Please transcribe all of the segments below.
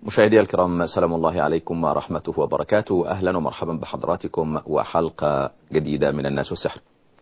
مشاهدي الكرام سلام الله عليكم ورحمته وبركاته أهلا ومرحبا بحضراتكم وحلقة جديدة من الناس والسحر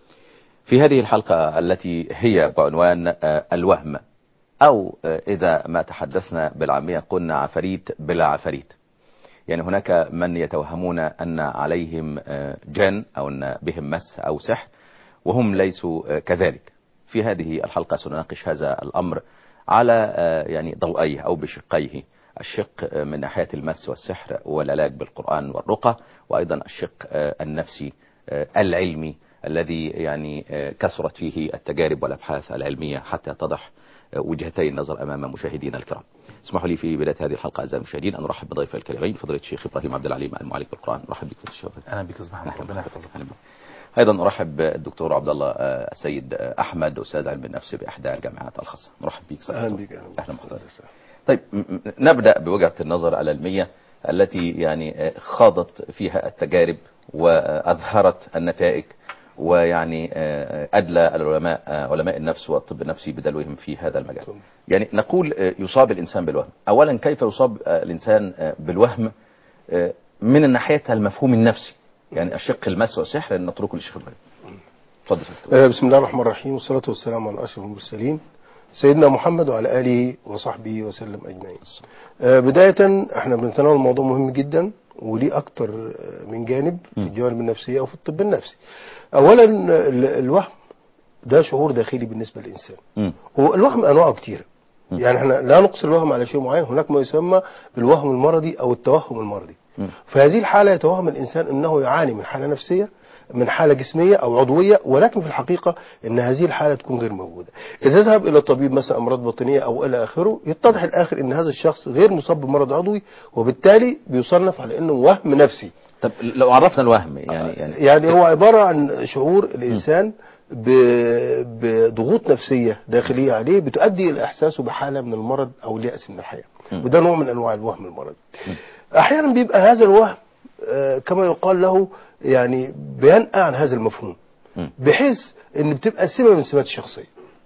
في هذه الحلقة التي هي بعنوان الوهم أو إذا ما تحدثنا بالعامية قلنا عفاريت بلا عفاريت يعني هناك من يتوهمون أن عليهم جن أو أن بهم مس أو سحر وهم ليسوا كذلك في هذه الحلقة سنناقش هذا الأمر على يعني ضوئيه أو بشقيه الشق من ناحية المس والسحر والعلاج بالقرآن والرقى وأيضا الشق النفسي العلمي الذي يعني كثرت فيه التجارب والأبحاث العلمية حتى تضح وجهتي النظر أمام مشاهدينا الكرام اسمحوا لي في بداية هذه الحلقة أعزائي المشاهدين أن أرحب بضيف الكريمين فضيلة الشيخ إبراهيم عبد العليم المعلم بالقرآن أرحب بك في الشباب أهلا بك أستاذ محمد ربنا يحفظك أيضا أرحب بالدكتور عبد الله السيد أحمد أستاذ علم النفس بإحدى الجامعات الخاصة نرحب بك أهلا بك أهلا بك طيب نبدأ بوجهة النظر العلمية التي يعني خاضت فيها التجارب وأظهرت النتائج ويعني أدلى العلماء علماء النفس والطب النفسي بدلوهم في هذا المجال يعني نقول يصاب الإنسان بالوهم أولا كيف يصاب الإنسان بالوهم من الناحية المفهوم النفسي يعني الشق المس والسحر نتركه للشيخ ابراهيم اتفضل بسم الله الرحمن الرحيم والصلاة والسلام على أشرف المرسلين سيدنا محمد وعلى آله وصحبه وسلم أجمعين بداية احنا بنتناول موضوع مهم جدا وليه أكتر من جانب في الجوانب النفسية أو في الطب النفسي أولا الوهم ده شعور داخلي بالنسبة للإنسان والوهم أنواعه كتيرة يعني احنا لا نقصر الوهم على شيء معين هناك ما يسمى بالوهم المرضي أو التوهم المرضي في هذه الحالة يتوهم الإنسان أنه يعاني من حالة نفسية من حالة جسمية أو عضوية ولكن في الحقيقة أن هذه الحالة تكون غير موجودة إذا ذهب إلى طبيب مثلا أمراض باطنية أو إلى آخره يتضح الآخر أن هذا الشخص غير مصاب بمرض عضوي وبالتالي بيصنف على أنه وهم نفسي طب لو عرفنا الوهم يعني يعني, يعني هو عبارة عن شعور الإنسان بضغوط نفسية داخلية عليه بتؤدي إلى إحساسه بحالة من المرض أو اليأس من الحياة وده نوع من أنواع الوهم المرضي أحيانا بيبقى هذا الوهم كما يقال له يعني بينقع عن هذا المفهوم بحيث ان بتبقى سمه من سمات الشخصيه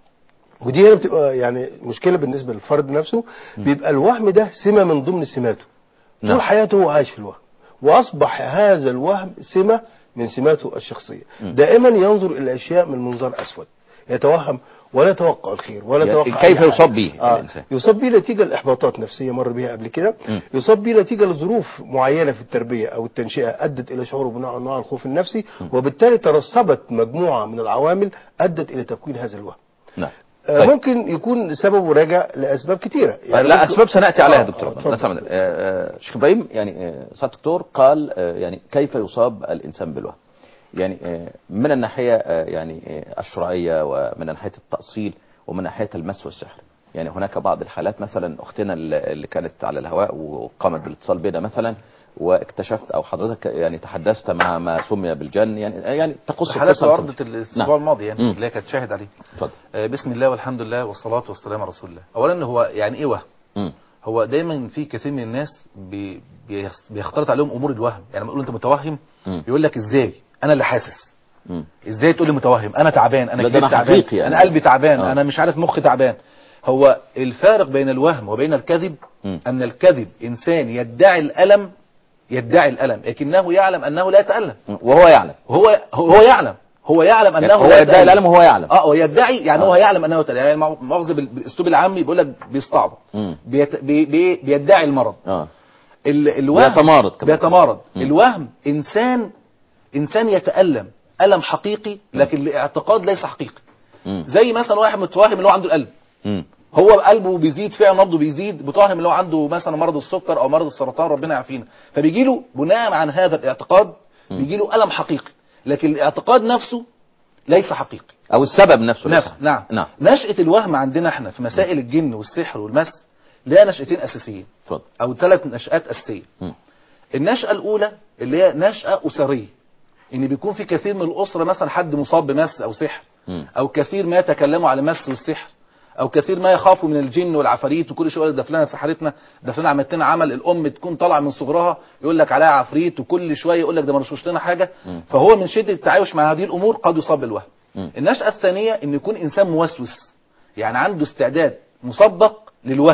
ودي هنا بتبقى يعني مشكله بالنسبه للفرد نفسه بيبقى الوهم ده سمه من ضمن سماته طول حياته هو عايش في الوهم واصبح هذا الوهم سمه من سماته الشخصيه دائما ينظر الى الاشياء من منظار اسود يتوهم ولا يتوقع الخير ولا يعني يتوقع كيف يصاب به آه الإنسان يصاب به نتيجة لإحباطات نفسية مر بها قبل كده يصاب به نتيجة لظروف معينة في التربية أو التنشئة أدت إلى شعوره بنوع من أنواع الخوف النفسي وبالتالي ترسبت مجموعة من العوامل أدت إلى تكوين هذا الوهم نعم آه طيب. ممكن يكون سببه راجع لأسباب كتيرة يعني لا ممكن- أسباب سنأتي عليها آه، دكتور اتفضل. لا سمع شيخ إبراهيم يعني آه، سعادة الدكتور قال آه، يعني كيف يصاب الإنسان بالوهم يعني آه، من الناحية آه، يعني آه، الشرعية ومن ناحية التأصيل ومن ناحية المس والسحر يعني هناك بعض الحالات مثلا أختنا اللي اللي كانت على الهواء وقامت بالاتصال بنا مثلا واكتشفت أو حضرتك يعني تحدثت مع ما سمي بالجن يعني يعني تقص حالات القصة عرضة الاسبوع نعم. الماضي يعني مم. اللي هي كانت شاهد عليه اتفضل آه، بسم الله والحمد لله والصلاة والسلام على رسول الله اولا هو يعني ايه وهم مم. هو دايما في كثير من الناس بي بيخ- بيختلط عليهم امور الوهم يعني لما يقول انت متوهم مم. يقول لك ازاي انا اللي حاسس مم. ازاي تقول لي متوهم انا تعبان انا لا، ده كبدي أنا تعبان حقيقي يعني. انا قلبي تعبان آه. انا مش عارف مخي تعبان هو الفارق بين الوهم وبين الكذب مم. ان الكذب انسان يدعي الالم يدعي الالم لكنه يعلم انه لا يتالم وهو يعلم هو هو يعلم هو يعلم انه يعني هو لا يدعي يتألم. الألم وهو يعلم اه هو يدعي يعني آه. هو يعلم انه يتألم يعني مؤاخذه بال- بالاسلوب العامي بيقول لك بيستعبط مم. بيت... بي... بي... بيدعي المرض اه ال... الوهم بيتمارض كمان. بيتمارض مم. الوهم انسان انسان يتألم ألم حقيقي لكن الاعتقاد ليس حقيقي مم. زي مثلا واحد متوهم اللي هو عنده القلب مم. هو قلبه بيزيد فعلا نبضه بيزيد متوهم اللي هو عنده مثلا مرض السكر او مرض السرطان ربنا يعافينا فبيجي له بناء عن هذا الاعتقاد بيجي له الم حقيقي لكن الاعتقاد نفسه ليس حقيقي او السبب نفسه ليس. نفس نعم نعم نشأة الوهم عندنا احنا في مسائل الجن والسحر والمس لها نشأتين اساسيين اتفضل او ثلاث نشأات اساسيه مم. النشأة الأولى اللي هي نشأة أسرية إن بيكون في كثير من الأسرة مثلا حد مصاب بمس أو سحر مم. أو كثير ما يتكلموا على المس والسحر أو كثير ما يخافوا من الجن والعفاريت وكل شوية يقول لك ده فلانة سحرتنا ده فلانة عملت لنا عمل الأم تكون طالعة من صغرها يقول لك عليها عفريت وكل شوية يقول لك ده ما رشوش لنا حاجة فهو من شدة التعايش مع هذه الأمور قد يصاب بالوهم مم. النشأة الثانية إن يكون إنسان موسوس يعني عنده استعداد مسبق للوهم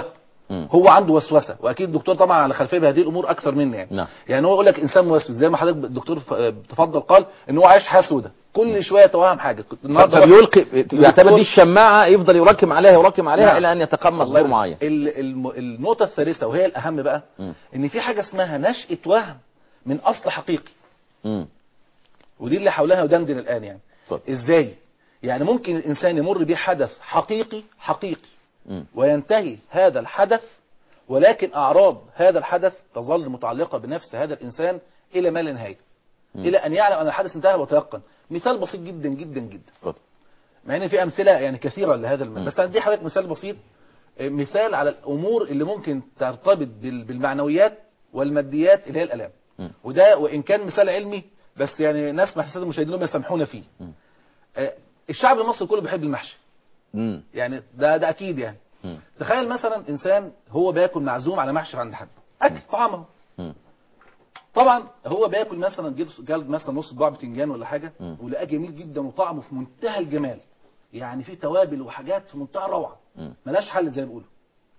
مم. هو عنده وسوسه واكيد الدكتور طبعا على خلفيه بهذه الامور اكثر مني يعني نعم. يعني هو يقول لك انسان موسوس زي ما حضرتك الدكتور ف- تفضل قال ان هو عايش حياه سوداء كل شويه توهم حاجه كنت النهارده واحد- فبيلقي يعتبر دي الدكتور- الشماعة يفضل يراكم عليها يراكم عليها نعم. إلى أن يتقمص الله دور يرحمه. معين ال- الم- النقطه الثالثه وهي الاهم بقى مم. ان في حاجه اسمها نشاه وهم من اصل حقيقي مم. ودي اللي حولها ودندن الان يعني اتفضل. ازاي يعني ممكن الانسان يمر بحدث حقيقي حقيقي مم. وينتهي هذا الحدث ولكن اعراض هذا الحدث تظل متعلقه بنفس هذا الانسان الى ما لا نهايه الى ان يعلم ان الحدث انتهى وتيقن مثال بسيط جدا جدا جدا اتفضل. مع ان في امثله يعني كثيره لهذا المثال بس هدي حضرتك مثال بسيط آه، مثال على الامور اللي ممكن ترتبط بال- بالمعنويات والماديات اللي هي الالام مم. وده وان كان مثال علمي بس يعني ناس الساده المشاهدين لهم يسامحونا فيه مم. آه، الشعب المصري كله بيحب المحشي مم. يعني ده ده اكيد يعني مم. تخيل مثلا انسان هو بياكل معزوم على محشي عند حد اكل طعامه مم. طبعا هو بياكل مثلا جلد جلد مثلا نص صباع بتنجان ولا حاجه مم. ولقاه جميل جدا وطعمه في منتهى الجمال يعني في توابل وحاجات في منتهى الروعه مم. ملاش حل زي ما بيقولوا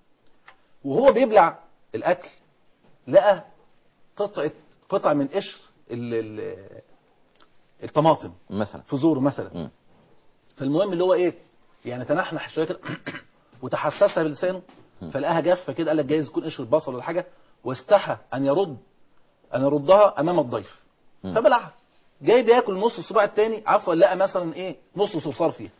وهو بيبلع الاكل لقى قطعه قطع من قشر ال- ال- الطماطم مثلا في زوره مثلا مم. فالمهم اللي هو ايه يعني تنحنح شويه كده وتحسسها بلسانه فلقاها جافه كده قال لك جايز يكون قشر بصل ولا حاجه واستحى ان يرد ان يردها امام الضيف مم. فبلعها جاي بياكل نص الصباع الثاني عفوا لقى مثلا ايه نص صرصار فيها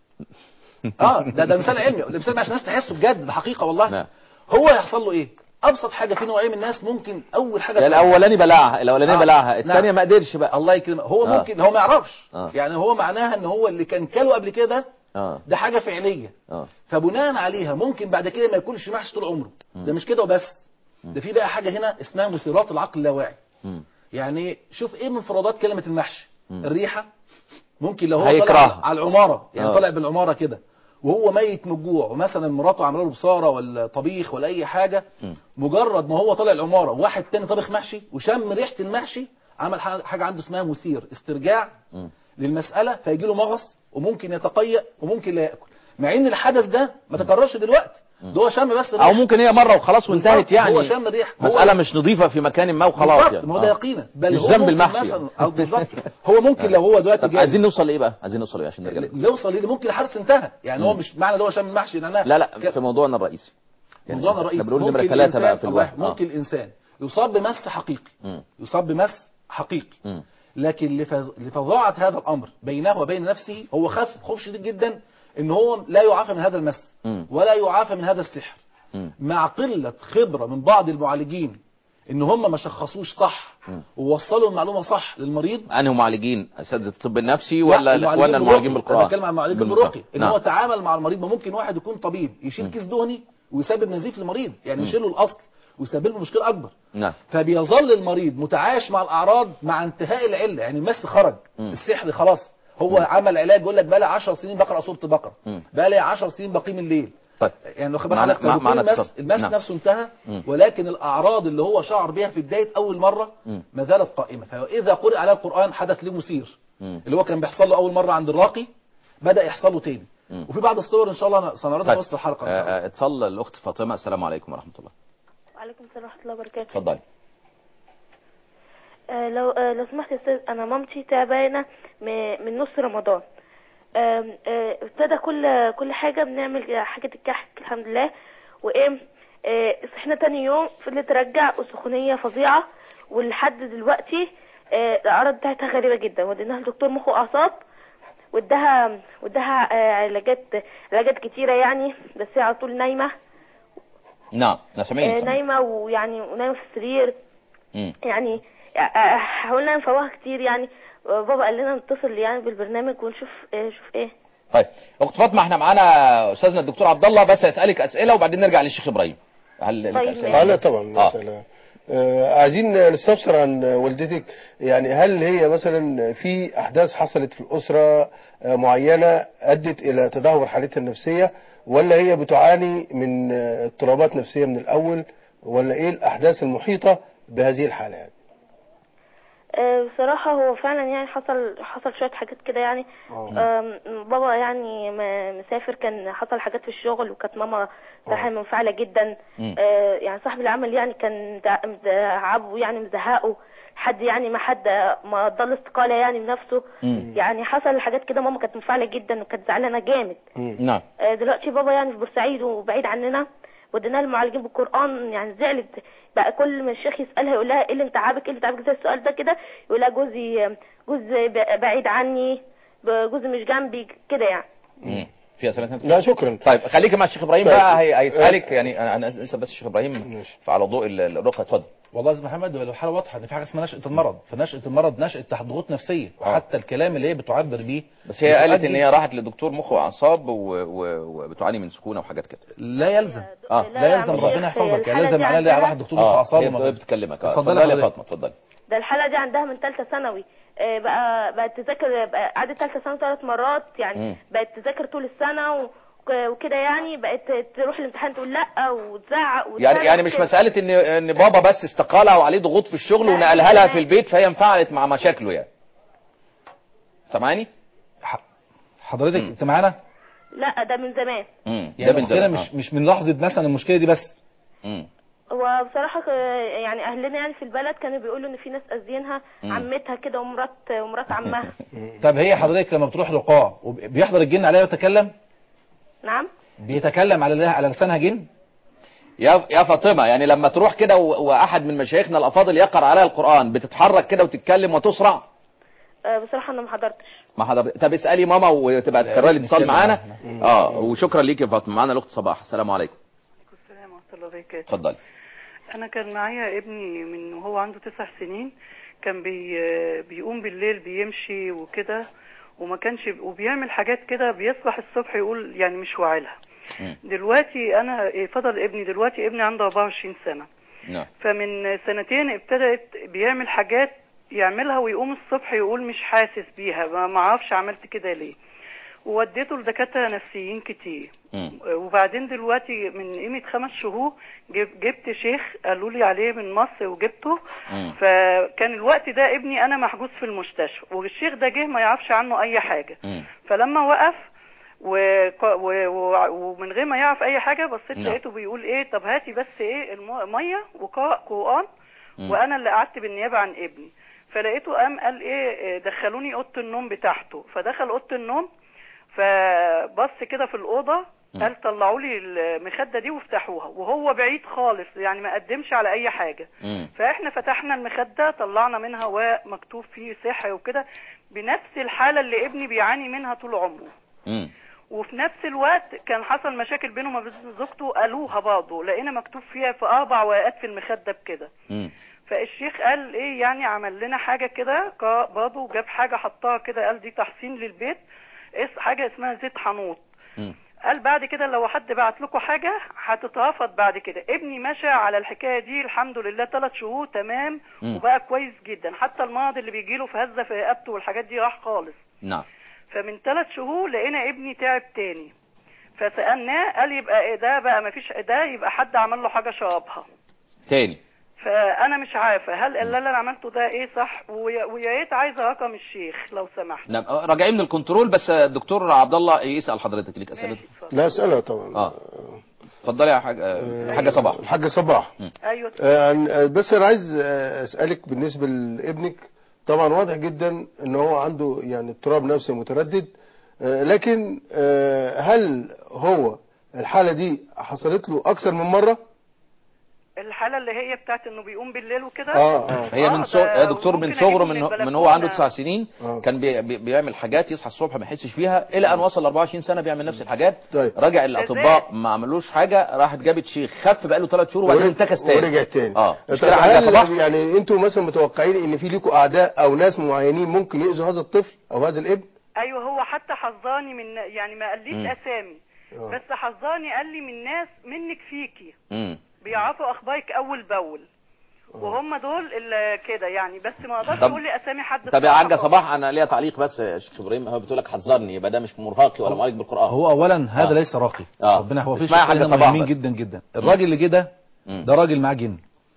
اه ده ده مثال علمي ده مثال عشان الناس تحسه بجد ده حقيقه والله نعم. هو يحصل له ايه ابسط حاجه في نوعيه من الناس ممكن اول حاجه يعني تعمل- الاولاني بلعها الاولاني آه. بلعها الثانيه نعم. ما قدرش بقى الله يكرمه هو آه. ممكن هو ما يعرفش آه. يعني هو معناها ان هو اللي كان كله قبل كده اه ده حاجه فعليه اه فبناء عليها ممكن بعد كده ما ياكلش محشي طول عمره ده مش كده وبس ده في بقى حاجه هنا اسمها مثيرات العقل اللاواعي مم. يعني شوف ايه من انفرادات كلمه المحشي مم. الريحه ممكن لو هو هيكرهها. طالع على العماره يعني آه. طالع بالعماره كده وهو ميت من الجوع ومثلا مراته عامله له بصاره ولا طبيخ ولا اي حاجه مم. مجرد ما هو طالع العماره وواحد تاني طبخ محشي وشم ريحه المحشي عمل ح- حاجه عنده اسمها مثير استرجاع مم. للمساله فيجي له مغص وممكن يتقيأ وممكن لا ياكل مع ان الحدث ده ما تكررش دلوقتي ده هو شم بس او الريحة. ممكن هي مره وخلاص وانتهت بالظبط. يعني هو شم الريحه هو- مساله مش نظيفه في مكان ما وخلاص بالظبط يعني ما هو ده آه. يقينا بل مش هو ذنب ممكن المحشي مثلا يعني. او بالظبط هو ممكن لو هو دلوقتي طب جاهز عايزين نوصل لايه بقى عايزين نوصل لايه عشان نرجع لك. نوصل ليه ممكن الحدث انتهى يعني هو مم. مش معنى اللي هو شم المحشي ان انا لا لا ك- في موضوعنا الرئيسي يعني موضوعنا احنا الرئيسي بنقول نمره ممكن ثلاثه بقى الإنسان- في الله الوقت يرحمه، ممكن الانسان يصاب بمس حقيقي مم. يصاب بمس حقيقي مم. لكن لفظ- لفظاعة هذا الأمر بينه وبين نفسه هو خاف خوف شديد جدا إن هو لا يعافى من هذا المس مم. ولا يعافى من هذا السحر مم. مع قلة خبرة من بعض المعالجين إن هم ما شخصوش صح مم. ووصلوا المعلومة صح للمريض انهي معالجين اساتذه الطب النفسي لا، ولا المعالجين ولا المعالجين بالرقي. بالقران انا بتكلم عن المعالجين بالقرآن. بالرقي ان نعم. هو تعامل مع المريض ما ممكن واحد يكون طبيب يشيل كيس دهني ويسبب نزيف للمريض يعني يشيل له الاصل ويسبب له مشكله اكبر نعم فبيظل المريض متعايش مع الاعراض مع انتهاء العله يعني المس خرج مم. السحر خلاص هو عمل علاج يقول لك بقى لي 10 سنين بقرا سوره بقره مم. بقى لي 10 سنين بقيم الليل طيب يعني لو خبر معنا- حضرتك مع- فبيكون معنا المس, اتصال. المس نعم. نفسه انتهى مم. ولكن الاعراض اللي هو شعر بها في بدايه اول مره مم. ما زالت قائمه فاذا قرئ على القران حدث له مثير مم. اللي هو كان بيحصل له اول مره عند الراقي بدا يحصل له تاني مم. وفي بعض الصور ان شاء الله سنعرضها طيب. في وسط الحلقه ان شاء الله آه، آه، اتصال الاخت فاطمه السلام عليكم ورحمه الله وعليكم السلام ورحمة الله وبركاته اتفضلي آه لو آه لو سمحت يا أستاذ أنا مامتي تعبانة م- من نص رمضان آم، آه، ابتدى كل كل حاجة بنعمل حاجة الكحك الحمد لله وإيه آه، صحنا تاني يوم فضلت ترجع وسخونية فظيعة ولحد دلوقتي آه، الأعراض بتاعتها غريبة جدا وديناها لدكتور مخ وأعصاب واداها واداها آه، علاجات علاجات كتيرة يعني بس هي على طول نايمة نعم انا آه، سامعين سامعين. نايمة ويعني ونايمة في السرير مم. يعني آه، حاولنا نفوقها كتير يعني آه، بابا قال لنا نتصل يعني بالبرنامج ونشوف آه، شوف ايه طيب اخت فاطمه احنا معانا استاذنا الدكتور عبد الله بس هيسالك اسئله وبعدين نرجع للشيخ ابراهيم هل لك طيب، اسئله اه لا طبعا آه. مسألة آه عايزين نستفسر عن والدتك يعني هل هي مثلا في احداث حصلت في الاسره آه معينه ادت الى تدهور حالتها النفسيه ولا هي بتعاني من آه، اضطرابات نفسيه من الاول ولا ايه الاحداث المحيطه بهذه الحاله يعني آه، بصراحة هو فعلا يعني حصل حصل شوية حاجات كده يعني آم، بابا يعني م- مسافر كان حصل حاجات في الشغل وكانت ماما صراحة منفعلة جدا مم. آه، يعني صاحب العمل يعني كان مدع- مدعبه يعني مزهقه حد يعني ما حد ما ضل استقالة يعني بنفسه مم. يعني حصل حاجات كده ماما كانت منفعلة جدا وكانت زعلانة جامد نعم آه، دلوقتي بابا يعني في بورسعيد وبعيد عننا ودينا المعالجين بالقران يعني زعلت بقى كل ما الشيخ يسالها يقول لها ايه اللي انت عابك ايه اللي تعبك زي السؤال ده كده يقول لها جوزي جوزي ب- بعيد عني ب- جوزي مش جنبي كده يعني مم. في اسئله ثانيه لا شكرا طيب خليك مع الشيخ ابراهيم طيب. بقى هي- هيسالك يعني انا انا لسه بس الشيخ ابراهيم ماشي. على ضوء ال- الرقى اتفضل والله يا استاذ محمد هو الحاله واضحه ان في حاجه اسمها نشاه المرض فنشاه المرض نشاه تحت ضغوط نفسيه وحتى الكلام اللي هي بتعبر بيه بس هي قالت بتؤدي- ان هي راحت لدكتور مخ واعصاب و- و- وبتعاني من سكونه وحاجات كده لا يلزم آه. لا يلزم عم ربنا شيخ، يحفظك يعني الحالة لازم دي معناه ليه عندها- راح دكتور مخ اه واعصاب هي وما- بتكلمك اه اتفضلي اتفضلي يا حضرتك. فاطمه اتفضلي ده الحاله دي عندها من ثالثه ثانوي آه، بقى بقت تذاكر بقى قعدت ثالثه ثانوي ثلاث مرات يعني مم. بقت تذاكر طول السنه و- وكده يعني بقت تروح الامتحان تقول لا وتزعق يعني وتصرخ يعني مش كده. مساله ان ان بابا بس استقالها وعليه ضغوط في الشغل لا، ونقلها لها لا. في البيت فهي انفعلت مع مشاكله يعني سامعاني؟ ح- حضرتك انت معانا لا ده من زمان امم يعني من المشكله زمان. مش مش من لحظه مثلا المشكله دي بس آه. مم. هو بصراحة ك- يعني أهلنا يعني في البلد كانوا بيقولوا إن في ناس أذينها مم. عمتها كده ومرات ومرات عمها طب هي حضرتك لما بتروح لقاء وبيحضر الجن عليها ويتكلم نعم بيتكلم على على لسانها جن يا يا فاطمه يعني لما تروح كده و- واحد من مشايخنا الافاضل يقرا عليها القران بتتحرك كده وتتكلم وتسرع آه، بصراحة أنا ما حضرتش ما حضر طب اسالي ماما وتبقى تكرري الاتصال نتكلم معانا معاها. اه وشكرا ليك يا فاطمه معانا الاخت صباح السلام عليكم السلام ورحمة الله وبركاته اتفضلي أنا كان معايا ابني من وهو عنده تسع سنين كان بي بيقوم بالليل بيمشي وكده وما كانش وبيعمل حاجات كده بيصبح الصبح يقول يعني مش واعيلها مم. دلوقتي أنا فضل ابني دلوقتي ابني عنده 24 سنة نعم فمن سنتين ابتدت بيعمل حاجات يعملها ويقوم الصبح يقول مش حاسس بيها ما ما اعرفش عملت كده ليه ووديته لدكاتره نفسيين كتير مم. وبعدين دلوقتي من قيمه خمس شهور جب- جبت شيخ قالوا لي عليه من مصر وجبته مم. فكان الوقت ده ابني انا محجوز في المستشفى والشيخ ده جه ما يعرفش عنه اي حاجه مم. فلما وقف و... و... و... ومن غير ما يعرف اي حاجه بصيت نعم. لقيته بيقول ايه طب هاتي بس ايه الميه وقراء قران مم. وانا اللي قعدت بالنيابه عن ابني فلقيته قام قال ايه إيه، دخلوني اوضه النوم بتاعته فدخل اوضه النوم فبص كده في الاوضه مم. قال طلعوا لي المخده دي وافتحوها وهو بعيد خالص يعني ما قدمش على اي حاجه مم. فاحنا فتحنا المخده طلعنا منها ورق مكتوب فيه سحر وكده بنفس الحاله اللي ابني بيعاني منها طول عمره مم. وفي نفس الوقت كان حصل مشاكل بينه وبين زوجته قالوها برضه لقينا مكتوب فيها في اربع ورقات في المخده بكده مم. فالشيخ قال ايه يعني عمل لنا حاجه كده قا- برضه جاب حاجه حطها كده قال دي تحسين للبيت اس- حاجه اسمها زيت حنوط مم. قال بعد كده لو حد بعت لكم حاجه هتترفض بعد كده ابني مشى على الحكايه دي الحمد لله ثلاث شهور تمام مم. وبقى كويس جدا حتى المرض اللي بيجيله في هزه في رقبته والحاجات دي راح خالص نعم فمن ثلاث شهور لقينا ابني تعب تاني فسألناه قال يبقى إيه ده بقى ما فيش ده يبقى حد عمل له حاجة شربها تاني فأنا مش عارفة هل اللي أنا عملته ده إيه صح ويا ويا ريت عايزة رقم الشيخ لو سمحت نعم آه، راجعين من الكنترول بس الدكتور عبد الله يسال حضرتك ليك اسئله ماشي اتفضل لا اسألها طبعا اه اتفضلي يا حاج آه، حاجه صباح الحاجة صباح أيوه آه، عن- آه، بس انا عايز آه، اسالك بالنسبه لابنك طبعا واضح جدا ان هو عنده يعني اضطراب نفسي متردد آه، لكن آه، هل هو الحاله دي حصلت له اكثر من مره الحالة اللي هي بتاعت إنه بيقوم بالليل وكده اه اه هي آه، من ده صغر يا دكتور من ممكن صغره أجيبه من من من هو عنده البلكونة. تسع سنين آه. كان بي بي بيعمل حاجات يصحى الصبح ما يحسش بيها الى ان وصل ل 24 سنه بيعمل نفس الحاجات طيب. رجع الاطباء ما عملوش حاجه راحت جابت شيخ خف بقى له ثلاث شهور وبعدين ورج- انتكس تاني ورجع تاني اه مش طب كده حاجه هل صباح يعني انتوا مثلا متوقعين ان في ليكوا اعداء او ناس معينين ممكن يؤذوا هذا الطفل او هذا الابن أيوه هو حتى حذرني من يعني ما قاليش مم. أسامي آه. بس حذرني قال لي من ناس منك فيكي امم بيعرفوا أخبارك أول بأول وهم دول اللي كده يعني بس ما اقدرش طب- اقول لي اسامي حد طب يا بصراحة حاجه خالص. صباح انا ليا تعليق بس يا شيخ ابراهيم هو بتقول لك حذرني يبقى ده مش مرهقي ولا معالج بالقران هو اولا هذا آه. ليس راقي آه. ربنا هو في اسمعي يا شيء حاجة هنا صباح مهمين بس. جدا جدا الراجل اللي جه ده مم. ده راجل معاه جن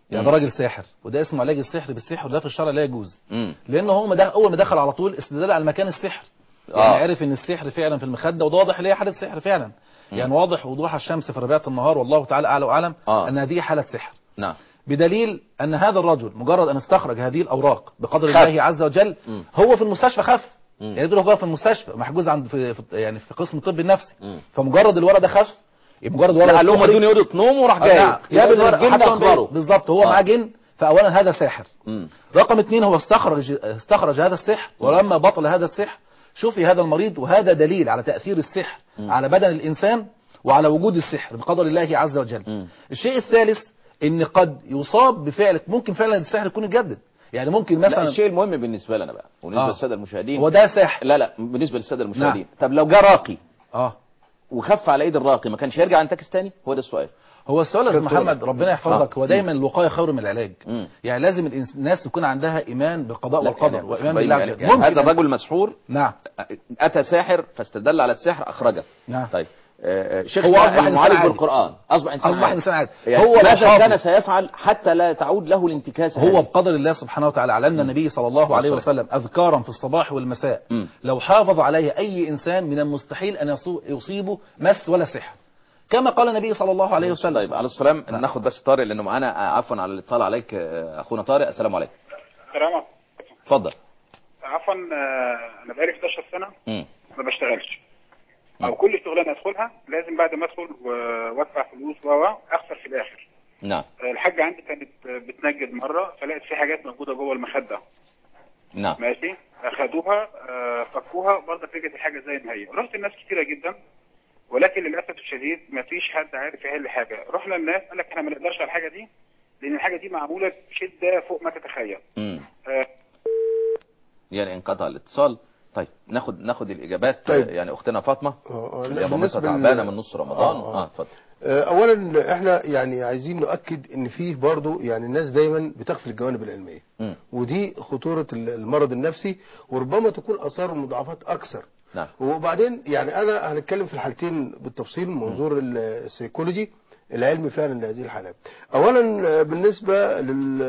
يعني ده راجل ساحر وده اسمه علاج السحر بالسحر وده في الشرع لا يجوز مم. لانه هو مدخل اول ما دخل على طول استدل على مكان السحر يعني آه. عرف ان السحر فعلا في المخده وده واضح ليه حاله سحر فعلا يعني واضح وضوح الشمس في ربيعه النهار والله تعالى اعلى واعلم آه. ان هذه حاله سحر نعم بدليل ان هذا الرجل مجرد ان استخرج هذه الاوراق بقدر خف. الله عز وجل مم. هو في المستشفى خف مم. يعني يقول هو في المستشفى محجوز عند في, في يعني في قسم الطب النفسي مم. فمجرد الورق ده خف يبقى مجرد الورق لا قال لهم استخرج- ادوني اوضه نوم وراح آه، جاي نعم. جاب الورق الجن حتى هو اخبره بعيد. بالظبط هو آه. معاه جن فاولا هذا ساحر مم. رقم اثنين هو استخرج استخرج هذا السحر ولما بطل هذا السحر شوفي هذا المريض وهذا دليل على تأثير السحر على بدن الإنسان وعلى وجود السحر بقدر الله عز وجل مم. الشيء الثالث ان قد يصاب بفعل ممكن فعلا السحر يكون يتجدد يعني ممكن لا مثلا الشيء المهم بالنسبه لنا بقى وبالنسبه آه. للساده المشاهدين هو ده ساحر لا لا بالنسبه للساده المشاهدين طب لو جه راقي اه وخف على ايد الراقي ما كانش هيرجع ينتكس تاني هو ده السؤال هو السؤال يا استاذ دكتور. محمد ربنا يحفظك آه. هو دايما الوقايه خير من العلاج مم. يعني لازم الإنس- الناس تكون عندها ايمان بالقضاء لا، والقدر يعني وايمان باين بالله عز يعني وجل يعني ممكن هذا أن- الرجل مسحور نعم اتى ساحر فاستدل على السحر اخرجه نعم طيب آه، آه، شيخ هو أصبح إنسان معالج عادي. بالقران اصبح انسان أصبح إنسان عادي. يعني هو هو ماذا نشاطه. كان سيفعل حتى لا تعود له الانتكاسه هو هذه؟ بقدر الله سبحانه وتعالى علمنا النبي صلى الله عليه والصلاة. وسلم أذكارا في الصباح والمساء مم. لو حافظ عليها أي إنسان من المستحيل أن يصو- يصيبه مس ولا سحر كما قال النبي صلى الله عليه وسلم طيب على السلام ناخد بس طارق لانه معانا آه، عفوا على الاتصال عليك آه، اخونا طارق السلام عليكم السلام عليكم. اتفضل عفوا آه، انا بقالي 11 سنه مم. ما بشتغلش او كل شغلانه ادخلها لازم بعد ما ادخل و- وادفع فلوس و و اخسر في الاخر نعم آه، الحاجه عندي كانت آه، بتنجد مره فلقيت في حاجات موجوده جوه المخده نعم ماشي اخدوها آه، فكوها برضه رجعت الحاجه زي ما هي رحت الناس كتيره جدا ولكن للاسف الشديد ما فيش حد عارف يحل حاجه رحنا الناس قال لك احنا ما نقدرش على الحاجه دي لان الحاجه دي معموله بشده فوق ما تتخيل مم. آه، يعني انقطع الاتصال طيب ناخد ناخد الاجابات طيب. آه، يعني اختنا فاطمه آه، آه، اللي لا، مامتها بالنسبة تعبانه لل- من نص رمضان آه، آه. اه اتفضل آه، اولا احنا يعني عايزين نؤكد ان فيه برضو يعني الناس دايما بتغفل الجوانب العلميه مم. ودي خطوره ال- المرض النفسي وربما تكون اثار المضاعفات اكثر نعم وبعدين يعني انا هنتكلم في الحالتين بالتفصيل من منظور ال- السيكولوجي العلمي فعلا لهذه الحالات اولا آه، بالنسبه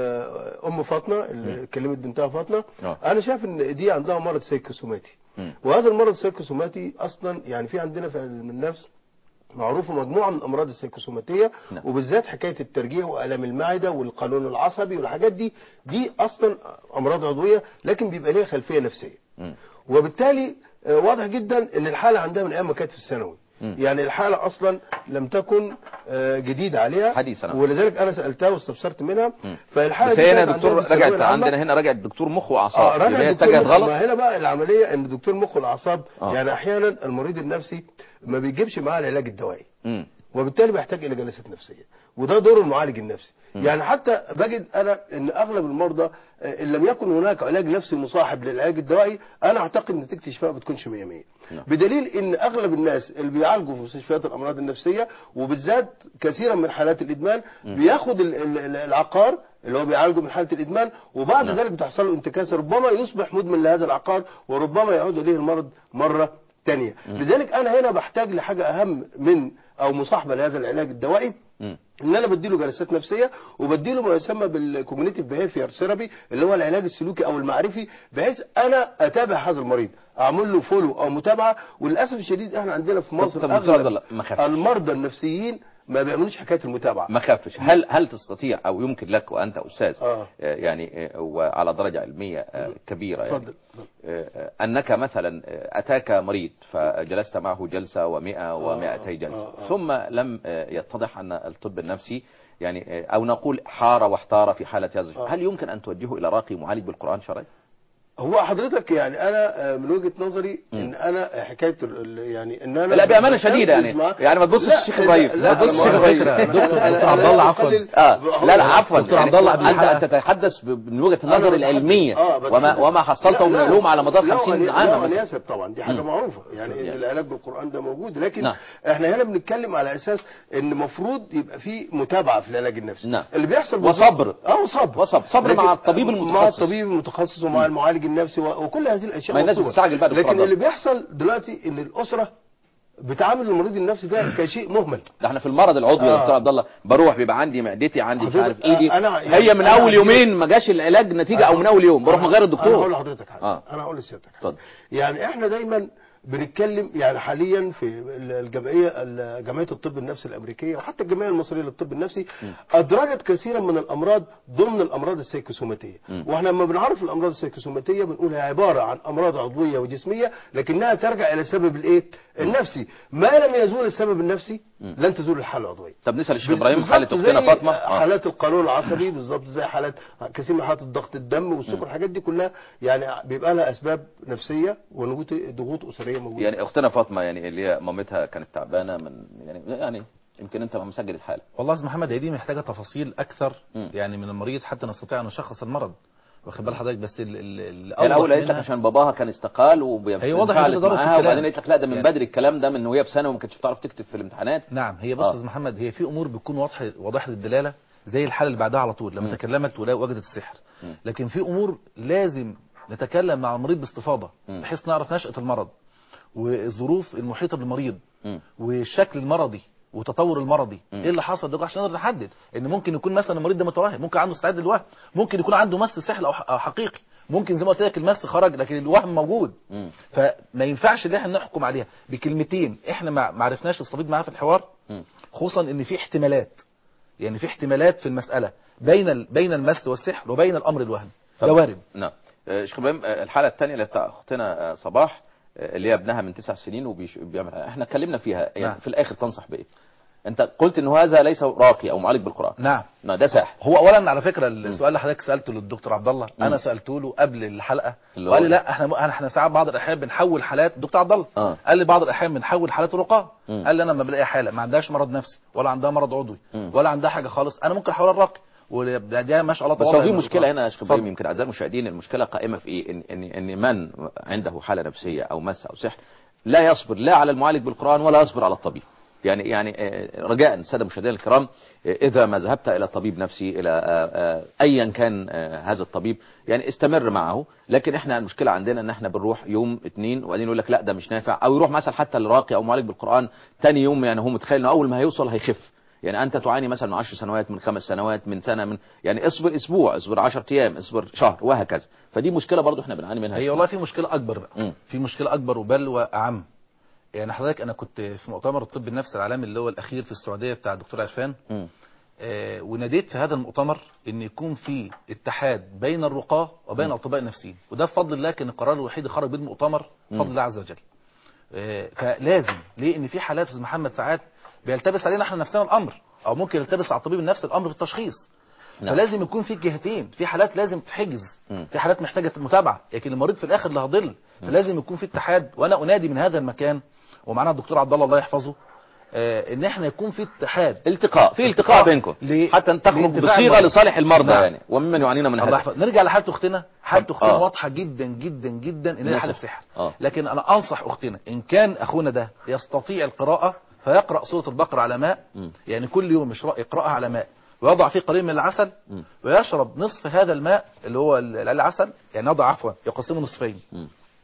للام فاطمه اللي كلمت بنتها فاطمه آه. انا شايف ان دي عندها مرض سيكوسوماتي مم. وهذا المرض السيكوسوماتي اصلا يعني في عندنا في علم النفس معروفة مجموعة من الأمراض السيكوسوماتية نعم. وبالذات حكاية الترجيع وآلام المعدة والقولون العصبي والحاجات دي دي أصلا أمراض عضوية لكن بيبقى ليها خلفية نفسية مم. وبالتالي آه، واضح جدا ان الحالة عندها من ايام ما كانت في الثانوي مم. يعني الحالة اصلا لم تكن آه، جديدة عليها حديثة، نعم. ولذلك انا سألتها واستفسرت منها مم. فالحالة بس دي هي هنا كانت دكتور عندها في الثانوية رجعت العامة. عندنا هنا رجعت دكتور مخ اه واعصاب رجع هي الدكتور اتجهت مخ- غلط ما هنا بقى العملية ان دكتور مخ والاعصاب آه. يعني احيانا المريض النفسي ما بيجيبش معاه العلاج الدوائي مم. وبالتالي بيحتاج الى جلسات نفسيه وده دور المعالج النفسي يعني حتى بجد انا ان اغلب المرضى آه، ان لم يكن هناك علاج نفسي مصاحب للعلاج الدوائي انا اعتقد ان نتيجه الشفاء ما بتكونش 100 100 نعم. بدليل ان اغلب الناس اللي بيعالجوا في مستشفيات الامراض النفسيه وبالذات كثيرا من حالات الادمان بياخد ال- ال- ال- العقار اللي هو بيعالجه من حاله الادمان وبعد نعم. ذلك بتحصل له انتكاسه ربما يصبح مدمن لهذا العقار وربما يعود اليه المرض مره تانية لذلك انا هنا بحتاج لحاجه اهم من او مصاحبه لهذا العلاج الدوائي مم. ان انا بديله جلسات نفسيه وبديله ما يسمى بالكوجنيتيف بيهيفير ثيرابي اللي هو العلاج السلوكي او المعرفي بحيث انا اتابع هذا المريض اعمل له فولو او متابعه وللاسف الشديد احنا عندنا في مصر طب دكتور عبد الله، اغلب ما خافش. المرضى النفسيين ما بيعملوش حكايه المتابعه ما خافش هل هل تستطيع او يمكن لك وانت استاذ آه. آه، يعني آه، وعلى درجه علميه آه، كبيره يعني اتفضل. آه، آه، انك مثلا آه، اتاك مريض فجلست معه جلسه ومئة ومئتي جلسه آه، آه. ثم لم آه، يتضح ان الطب النفسي يعني آه، او نقول حار واحتار في حاله هذا آه. هل يمكن ان توجهه الى راقي معالج بالقران شرعي؟ هو حضرتك يعني انا آه، من وجهه نظري ان انا حكايه ال- يعني ان انا لا، بأمانة شديدة يعني. بسمع- يعني ما تبصش لا، الشيخ إبراهيم. لا، ما تبصش أنا الشيخ ما- إبراهيم. أنا- دكتور- أنا- دكتور أنا عبد الله لا عفواً. أقلل- اه هو- لا لا عفوا دكتور عبد الله قبل انت الحلقة. تتحدث ب- من وجهه أنا النظر بتحدث- العلميه آه، وما بتحدث- وما حصلته لا، من لا، علوم على مدار لا، 50 لا، عاما لا، مثلا ياسر طبعا دي حاجه مم. معروفه يعني يعني- العلاج بالقران ده موجود لكن نعم. احنا هنا بنتكلم على اساس ان المفروض يبقى في متابعه في العلاج النفسي نعم. اللي بيحصل وصبر. اه وصبر وصبر. صبر لكن- مع الطبيب مع المتخصص. الطبيب المتخصص ومع المعالج النفسي و- وكل هذه الاشياء ما الناس مطلوبة. بتستعجل بقى دكتور لكن عبد اللي الله. بيحصل دلوقتي ان الاسره بتعامل المريض النفسي ده كشيء مهمل ده احنا في المرض العضوي يا آه. دكتور عبد الله بروح بيبقى عندي معدتي عندي مش حضرتك، عارف ايدي آه، أنا- يعني هي من أنا اول عندي- يومين ما جاش العلاج نتيجه او من اول يوم بروح من غير انا هقول الدكتور لحضرتك حاجه آه. انا هقول لسيادتك حاجه اتفضل يعني احنا دايما بنتكلم يعني حاليا في الجمعيه جمعيه الطب النفسي الامريكيه وحتى الجمعيه المصريه للطب النفسي ادرجت كثيرا من الامراض ضمن الامراض السيكوسوماتيه مم. واحنا لما بنعرف الامراض السيكوسوماتيه بنقول هي عباره عن امراض عضويه وجسميه لكنها ترجع الى السبب الايه النفسي ما لم يزول السبب النفسي لن تزول الحاله العضويه طب نسال الشيخ بز- ابراهيم بالظبط حاله اختنا زي فاطمه آه. حالات القولون العصبي بالظبط زي حالات كثير من حالات الضغط الدم والسكر الحاجات دي كلها يعني بيبقى لها اسباب نفسيه وضغوط ضغوط اسريه موجوده يعني اختنا فاطمه يعني اللي هي مامتها كانت تعبانه من يعني يعني يمكن انت مسجل الحاله والله يا استاذ محمد هي دي محتاجه تفاصيل اكثر مم. يعني من المريض حتى نستطيع ان نشخص المرض واخد بال حضرتك بس ال ال ال يعني الاول قالت لك منها- عشان باباها كان استقال هي واضح إن في تضارب في معاها الكلام. وبعدين قالت لك لا ده من يعني- بدري الكلام ده من وهي في ثانوي وما كانتش بتعرف تكتب في الامتحانات نعم هي بص آه. يا استاذ محمد هي في امور بتكون واضحه واضحه الدلاله زي الحاله اللي بعدها على طول لما مم. تكلمت ولا وجدت السحر مم. لكن في امور لازم نتكلم مع المريض باستفاضه مم. بحيث نعرف نشأة المرض والظروف المحيطه بالمريض مم. والشكل المرضي وتطور المرضي مم. ايه اللي حصل ده عشان نقدر نحدد ان ممكن يكون مثلا المريض ده متوهم ممكن عنده استعداد للوهم ممكن يكون عنده مس سحر او ح- أو حقيقي ممكن زي ما قلت لك المس خرج لكن الوهم موجود مم. فما ينفعش ان احنا نحكم عليها بكلمتين احنا ما ما عرفناش نستفيد معاها في الحوار مم. خصوصا ان في احتمالات يعني في احتمالات في المساله بين ال... بين المس والسحر وبين الامر الوهمي ده وارد نعم آه، شيخ ابراهيم آه، الحاله الثانيه اللي بتاع اختنا آه، صباح آه، اللي هي ابنها من تسع سنين وبيعمل احنا اتكلمنا فيها يعني نعم. في الاخر تنصح بايه؟ انت قلت انه هذا ليس راقي او معالج بالقران نعم نعم ده ساحر هو اولا على فكره السؤال اللي حضرتك سالته للدكتور عبد الله انا سالته له قبل الحلقه اللي وقال هو لي لا احنا احنا ساعات بعض الاحيان بنحول حالات دكتور عبد الله آه. قال لي بعض الاحيان بنحول حالات رقاه مم. قال لي انا لما بلاقي حاله ما عندهاش مرض نفسي ولا عندها مرض عضوي مم. ولا عندها حاجه خالص انا ممكن احولها الراقي وده ده ما شاء الله بس طوال هو في من مشكله الرقاة. هنا يا شيخ ابراهيم اتفضل. يمكن اعزائي المشاهدين المشكله قائمه في ايه؟ ان ان ان من عنده حاله نفسيه او مس او سحر لا يصبر لا على المعالج بالقران ولا يصبر على الطبيب. يعني يعني آه، رجاء الساده المشاهدين الكرام آه، اذا ما ذهبت الى طبيب نفسي الى آه، آه، ايا كان آه، هذا الطبيب يعني استمر معه لكن احنا المشكله عندنا ان احنا بنروح يوم اتنين وبعدين يقول لك لا ده مش نافع او يروح مثلا حتى لراقي او معالج بالقران تاني يوم يعني هو متخيل انه اول ما هيوصل هيخف يعني انت تعاني مثلا من 10 سنوات من خمس سنوات من سنه من يعني اصبر اسبوع اصبر 10 ايام اصبر شهر وهكذا فدي مشكله برضو احنا بنعاني منها هي والله في مشكله اكبر بقى مم. في مشكله اكبر وبل واعم يعني حضرتك انا كنت في مؤتمر الطب النفسي العالمي اللي هو الاخير في السعوديه بتاع الدكتور عرفان مم. آه، وناديت في هذا المؤتمر ان يكون في اتحاد بين الرقاه وبين الاطباء النفسيين وده بفضل الله كان القرار الوحيد اللي خرج بيه المؤتمر بفضل الله عز وجل آه، فلازم ليه ان في حالات استاذ محمد ساعات بيلتبس علينا احنا نفسنا الامر او ممكن يلتبس على الطبيب النفسي الامر في التشخيص نعم. فلازم يكون في جهتين في حالات لازم تحجز مم. في حالات محتاجه متابعه لكن المريض في الاخر اللي هضل فلازم يكون في اتحاد وانا انادي من هذا المكان ومعنا الدكتور عبد الله الله يحفظه آه، ان احنا يكون في اتحاد التقاء في التقاء التقاء. بينكم ليه؟ حتى تخرج لانتفاع بصيغه المرضى. لصالح المرضى نعم. يعني وممن يعانينا من الله هذا يحفظ نرجع لحاله اختنا حاله طب- اختنا آه. واضحه جدا جدا جدا ان هي نسخ. حاله سحر آه. لكن انا انصح اختنا ان كان اخونا ده يستطيع القراءه فيقرا سوره البقره على ماء مم. يعني كل يوم يشرا- يقراها على ماء ويضع فيه قليل من العسل مم. ويشرب نصف هذا الماء اللي هو ال- العسل يعني يضع عفوا يقسمه نصفين مم.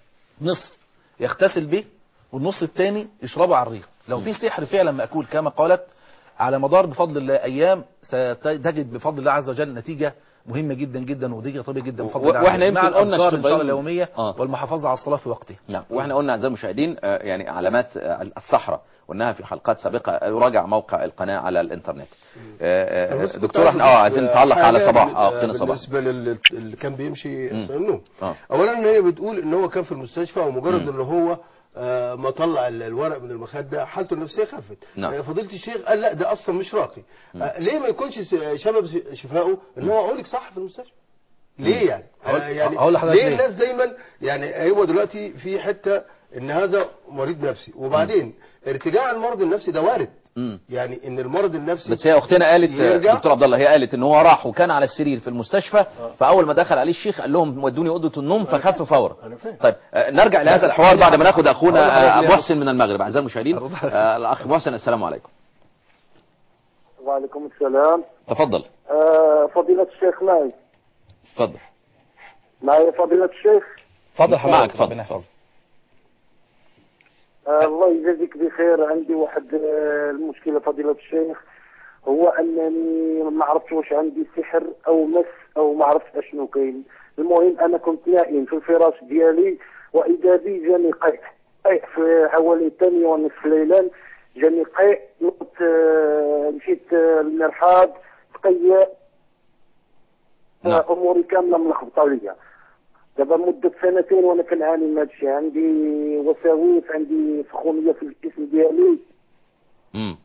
نصف يغتسل به والنص الثاني يشربه على الريق لو في سحر فعلا مأكول كما قالت على مدار بفضل الله ايام ستجد بفضل الله عز وجل نتيجه مهمه جدا جدا ودي طبيعيه جدا بفضل و- الله عز وإحنا وجل. مع يمكن قلنا الاذكار ان شاء الله الشباب- اليوميه آه. والمحافظه على الصلاه في وقتها نعم واحنا قلنا اعزائي المشاهدين آه، يعني علامات آه، الصحراء قلناها في حلقات سابقه يراجع موقع القناه على الانترنت آه، آه، بس كنت دكتور احنا اه عايز عايزين أقول نتعلق على حاجة صباح بال- اه اختنا صباح بالنسبه لل- اللي كان بيمشي مم. النوم اه اولا ان هي بتقول ان هو كان في المستشفى ومجرد ان هو آه، ما طلع ال- الورق من المخده حالته النفسيه خفت نعم. آه، فضيله الشيخ قال لا ده اصلا مش راقي آه، ليه ما يكونش س- سبب ش- شفائه ان هو عولج صح في المستشفى ليه يعني هقول- آه، يعني هقول لحضرتك ليه ليه. الناس دايما يعني هو دلوقتي في حته ان هذا مريض نفسي وبعدين ارتجاع المرض النفسي ده وارد مم. يعني ان المرض النفسي بس هي اختنا قالت يرجع. دكتور عبد الله هي قالت ان هو راح وكان على السرير في المستشفى فاول ما دخل عليه الشيخ قال لهم ودوني اوضه النوم فخف فورا أنا فاهم. طيب آه، نرجع لهذا الحوار بعد ما ناخد اخونا أقول لحضرتك آه، ليه؟ محسن من المغرب اعزائي المشاهدين أرد عليك. آه، الاخ محسن السلام عليكم وعليكم السلام تفضل آه فضيلة الشيخ معي تفضل معي فضيلة الشيخ اتفضل معك، حضرتك اتفضل. ربنا يحفظك آه الله يجازيك بخير عندي واحد آه، المشكله فضيله الشيخ هو انني ما عرفتش واش عندي سحر او مس او ما عرفتش اشنو كاين المهم انا كنت نائم في الفراش ديالي واذا بي جاني قيء قيء في حوالي الثانية ونصف ليلا جاني قيء نقط آه، مشيت آه، للمرحاض تقيأ نعم. آه، اموري كامله ملخبطه ليا دابا مدة سنتين وانا كنعاني من هادشي عندي وساوس عندي سخونية في الجسم ديالي امم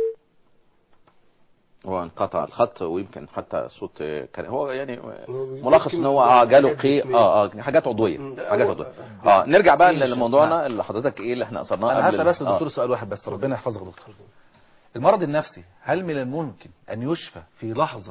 هو انقطع الخط ويمكن حتى الصوت كان هو يعني ملخص ان هو اه جاله حاجات قيء جسمية. اه اه حاجات عضويه مم. حاجات هو- عضويه اه نرجع بقى إيه لموضوعنا نعم. اللي حضرتك ايه اللي احنا اثرناه انا قبل هسأل بس ال- الدكتور آه. سؤال واحد بس ربنا يحفظك يا دكتور المرض النفسي هل من الممكن ان يشفى في لحظة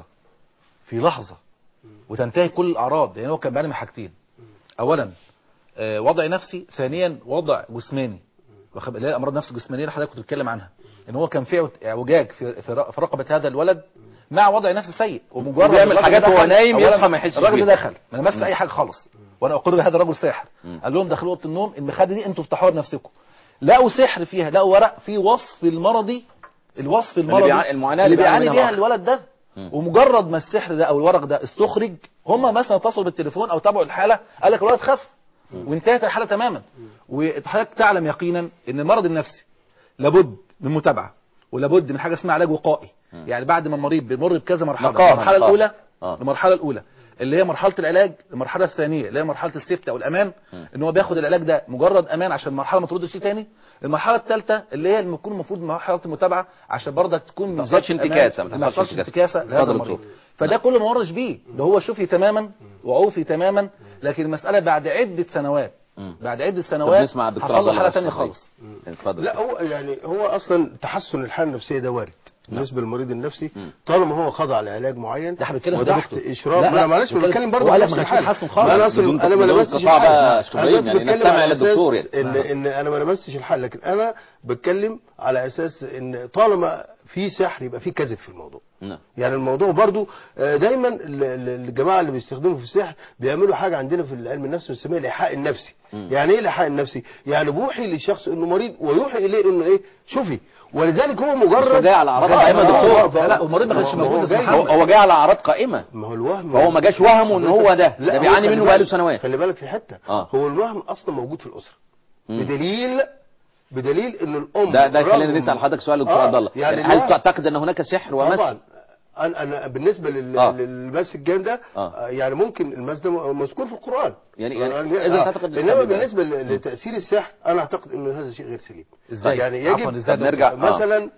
في لحظة وتنتهي كل الاعراض يعني هو كان بيعاني من حاجتين اولا آه، وضع نفسي ثانيا وضع جسماني واخد- اللي هي امراض نفس جسمانيه اللي حضرتك كنت بتتكلم عنها ان هو كان في اعوج- اعوجاج في في ر- في رقبه هذا الولد مع وضع نفسي سيء ومجرد وبيعمل الراجل حاجات وهو دخل- نايم أولاً يصحى ما يحسش الراجل بيها. ده دخل ما لمسش اي حاجه خالص وانا اقر بهذا الرجل ساحر مم. قال لهم دخلوا اوضه النوم المخده دي انتوا افتحوها بنفسكم لقوا سحر فيها لقوا ورق فيه وصف المرضي الوصف المرضي بيع- المعاناة اللي اللي بيعاني بيعاني منها بيها الآخر. الولد ده مم. ومجرد ما السحر ده او الورق ده استخرج هم مثلا اتصلوا بالتليفون او تابعوا الحاله قال لك الولد خف وانتهت الحاله تماما وحضرتك تعلم يقينا ان المرض النفسي لابد من متابعه ولابد من حاجه اسمها علاج وقائي يعني بعد ما المريض بيمر بكذا مرحله مقام، المرحله مقام. الاولى آه. المرحله الاولى اللي هي مرحله العلاج المرحله الثانيه اللي هي مرحله السيفتي او الامان ان هو بياخد العلاج ده مجرد امان عشان المرحله ما تردش فيه تاني المرحله الثالثه اللي هي اللي بتكون المفروض مرحله المتابعه عشان برضك تكون ما ميزات تحصلش الأمان، انتكاسة، ما ما تحصلش تحصلش انتكاسة. انتكاسه لهذا اتفضل المريض دكتور. فده كله ما مرش بيه ده هو شفي تماما وعوفي تماما لكن المساله بعد عده سنوات مم. بعد عده طب سنوات نسمع الدكتور حصل عبد له الله حاله بس ثانيه اتفضل. خالص اتفضل لا هو يعني هو اصلا تحسن الحاله النفسيه ده وارد بالنسبه للمريض النفسي مم. طالما هو خضع لعلاج معين ده احنا بنتكلم في ده وتحت دكتور. اشراف لا، ما لا، انا معلش بنتكلم- بتكلم برضه هو قال عن لك نفس ما كانش الحاله تحسن خالص. ما انا اصلا بدون- انا ما بدون لمستش انقطاع الحاله بقى يا شيخ انا إبراهيم، دلوقتي يعني بتكلم نستمع على للدكتور اساس يعني. ان ان انا ما لمستش الحل لكن انا بتكلم على اساس ان طالما في سحر يبقى في كذب في الموضوع نعم. يعني الموضوع برضو آه، دايما ال- ال- الجماعه اللي بيستخدموا في السحر بيعملوا حاجه عندنا في علم النفس بنسميها الايحاء النفسي مم. يعني ايه الايحاء النفسي يعني بوحي للشخص انه مريض ويوحي اليه انه ايه شوفي ولذلك هو بس هو مجرد جاي على أعراض آه، قائمة آه، دكتور. آه، لا، لا، والمريض ما كانش هو- هو موجود جاي- اسمه هو هو جاي على اعراض قائمه ما هو الوهم فهو ما جاش وهمه ان هو ده لا، ده هو بيعاني خلي منه بالك- بقاله سنوات خلي بالك في حته آه. هو الوهم اصلا موجود في الاسره مم. بدليل بدليل ان الام ده ده يخلينا رغم- نسال حضرتك سؤال دكتور آه، عبد الله يعني يعني هل الوهم- تعتقد ان هناك سحر ومس طبعا انا انا بالنسبه لل... آه. للمس الجان ده آه. آه. يعني ممكن المس ده م- مذكور في القران يعني- يعني آه، إذا آه. تعتقد انما الكلام ده- بالنسبه ل- لتاثير السحر انا اعتقد ان هذا شيء غير سليم ازاي يعني يجب عفوا ازاي طب دكتور؟ نرجع- آه. مثلا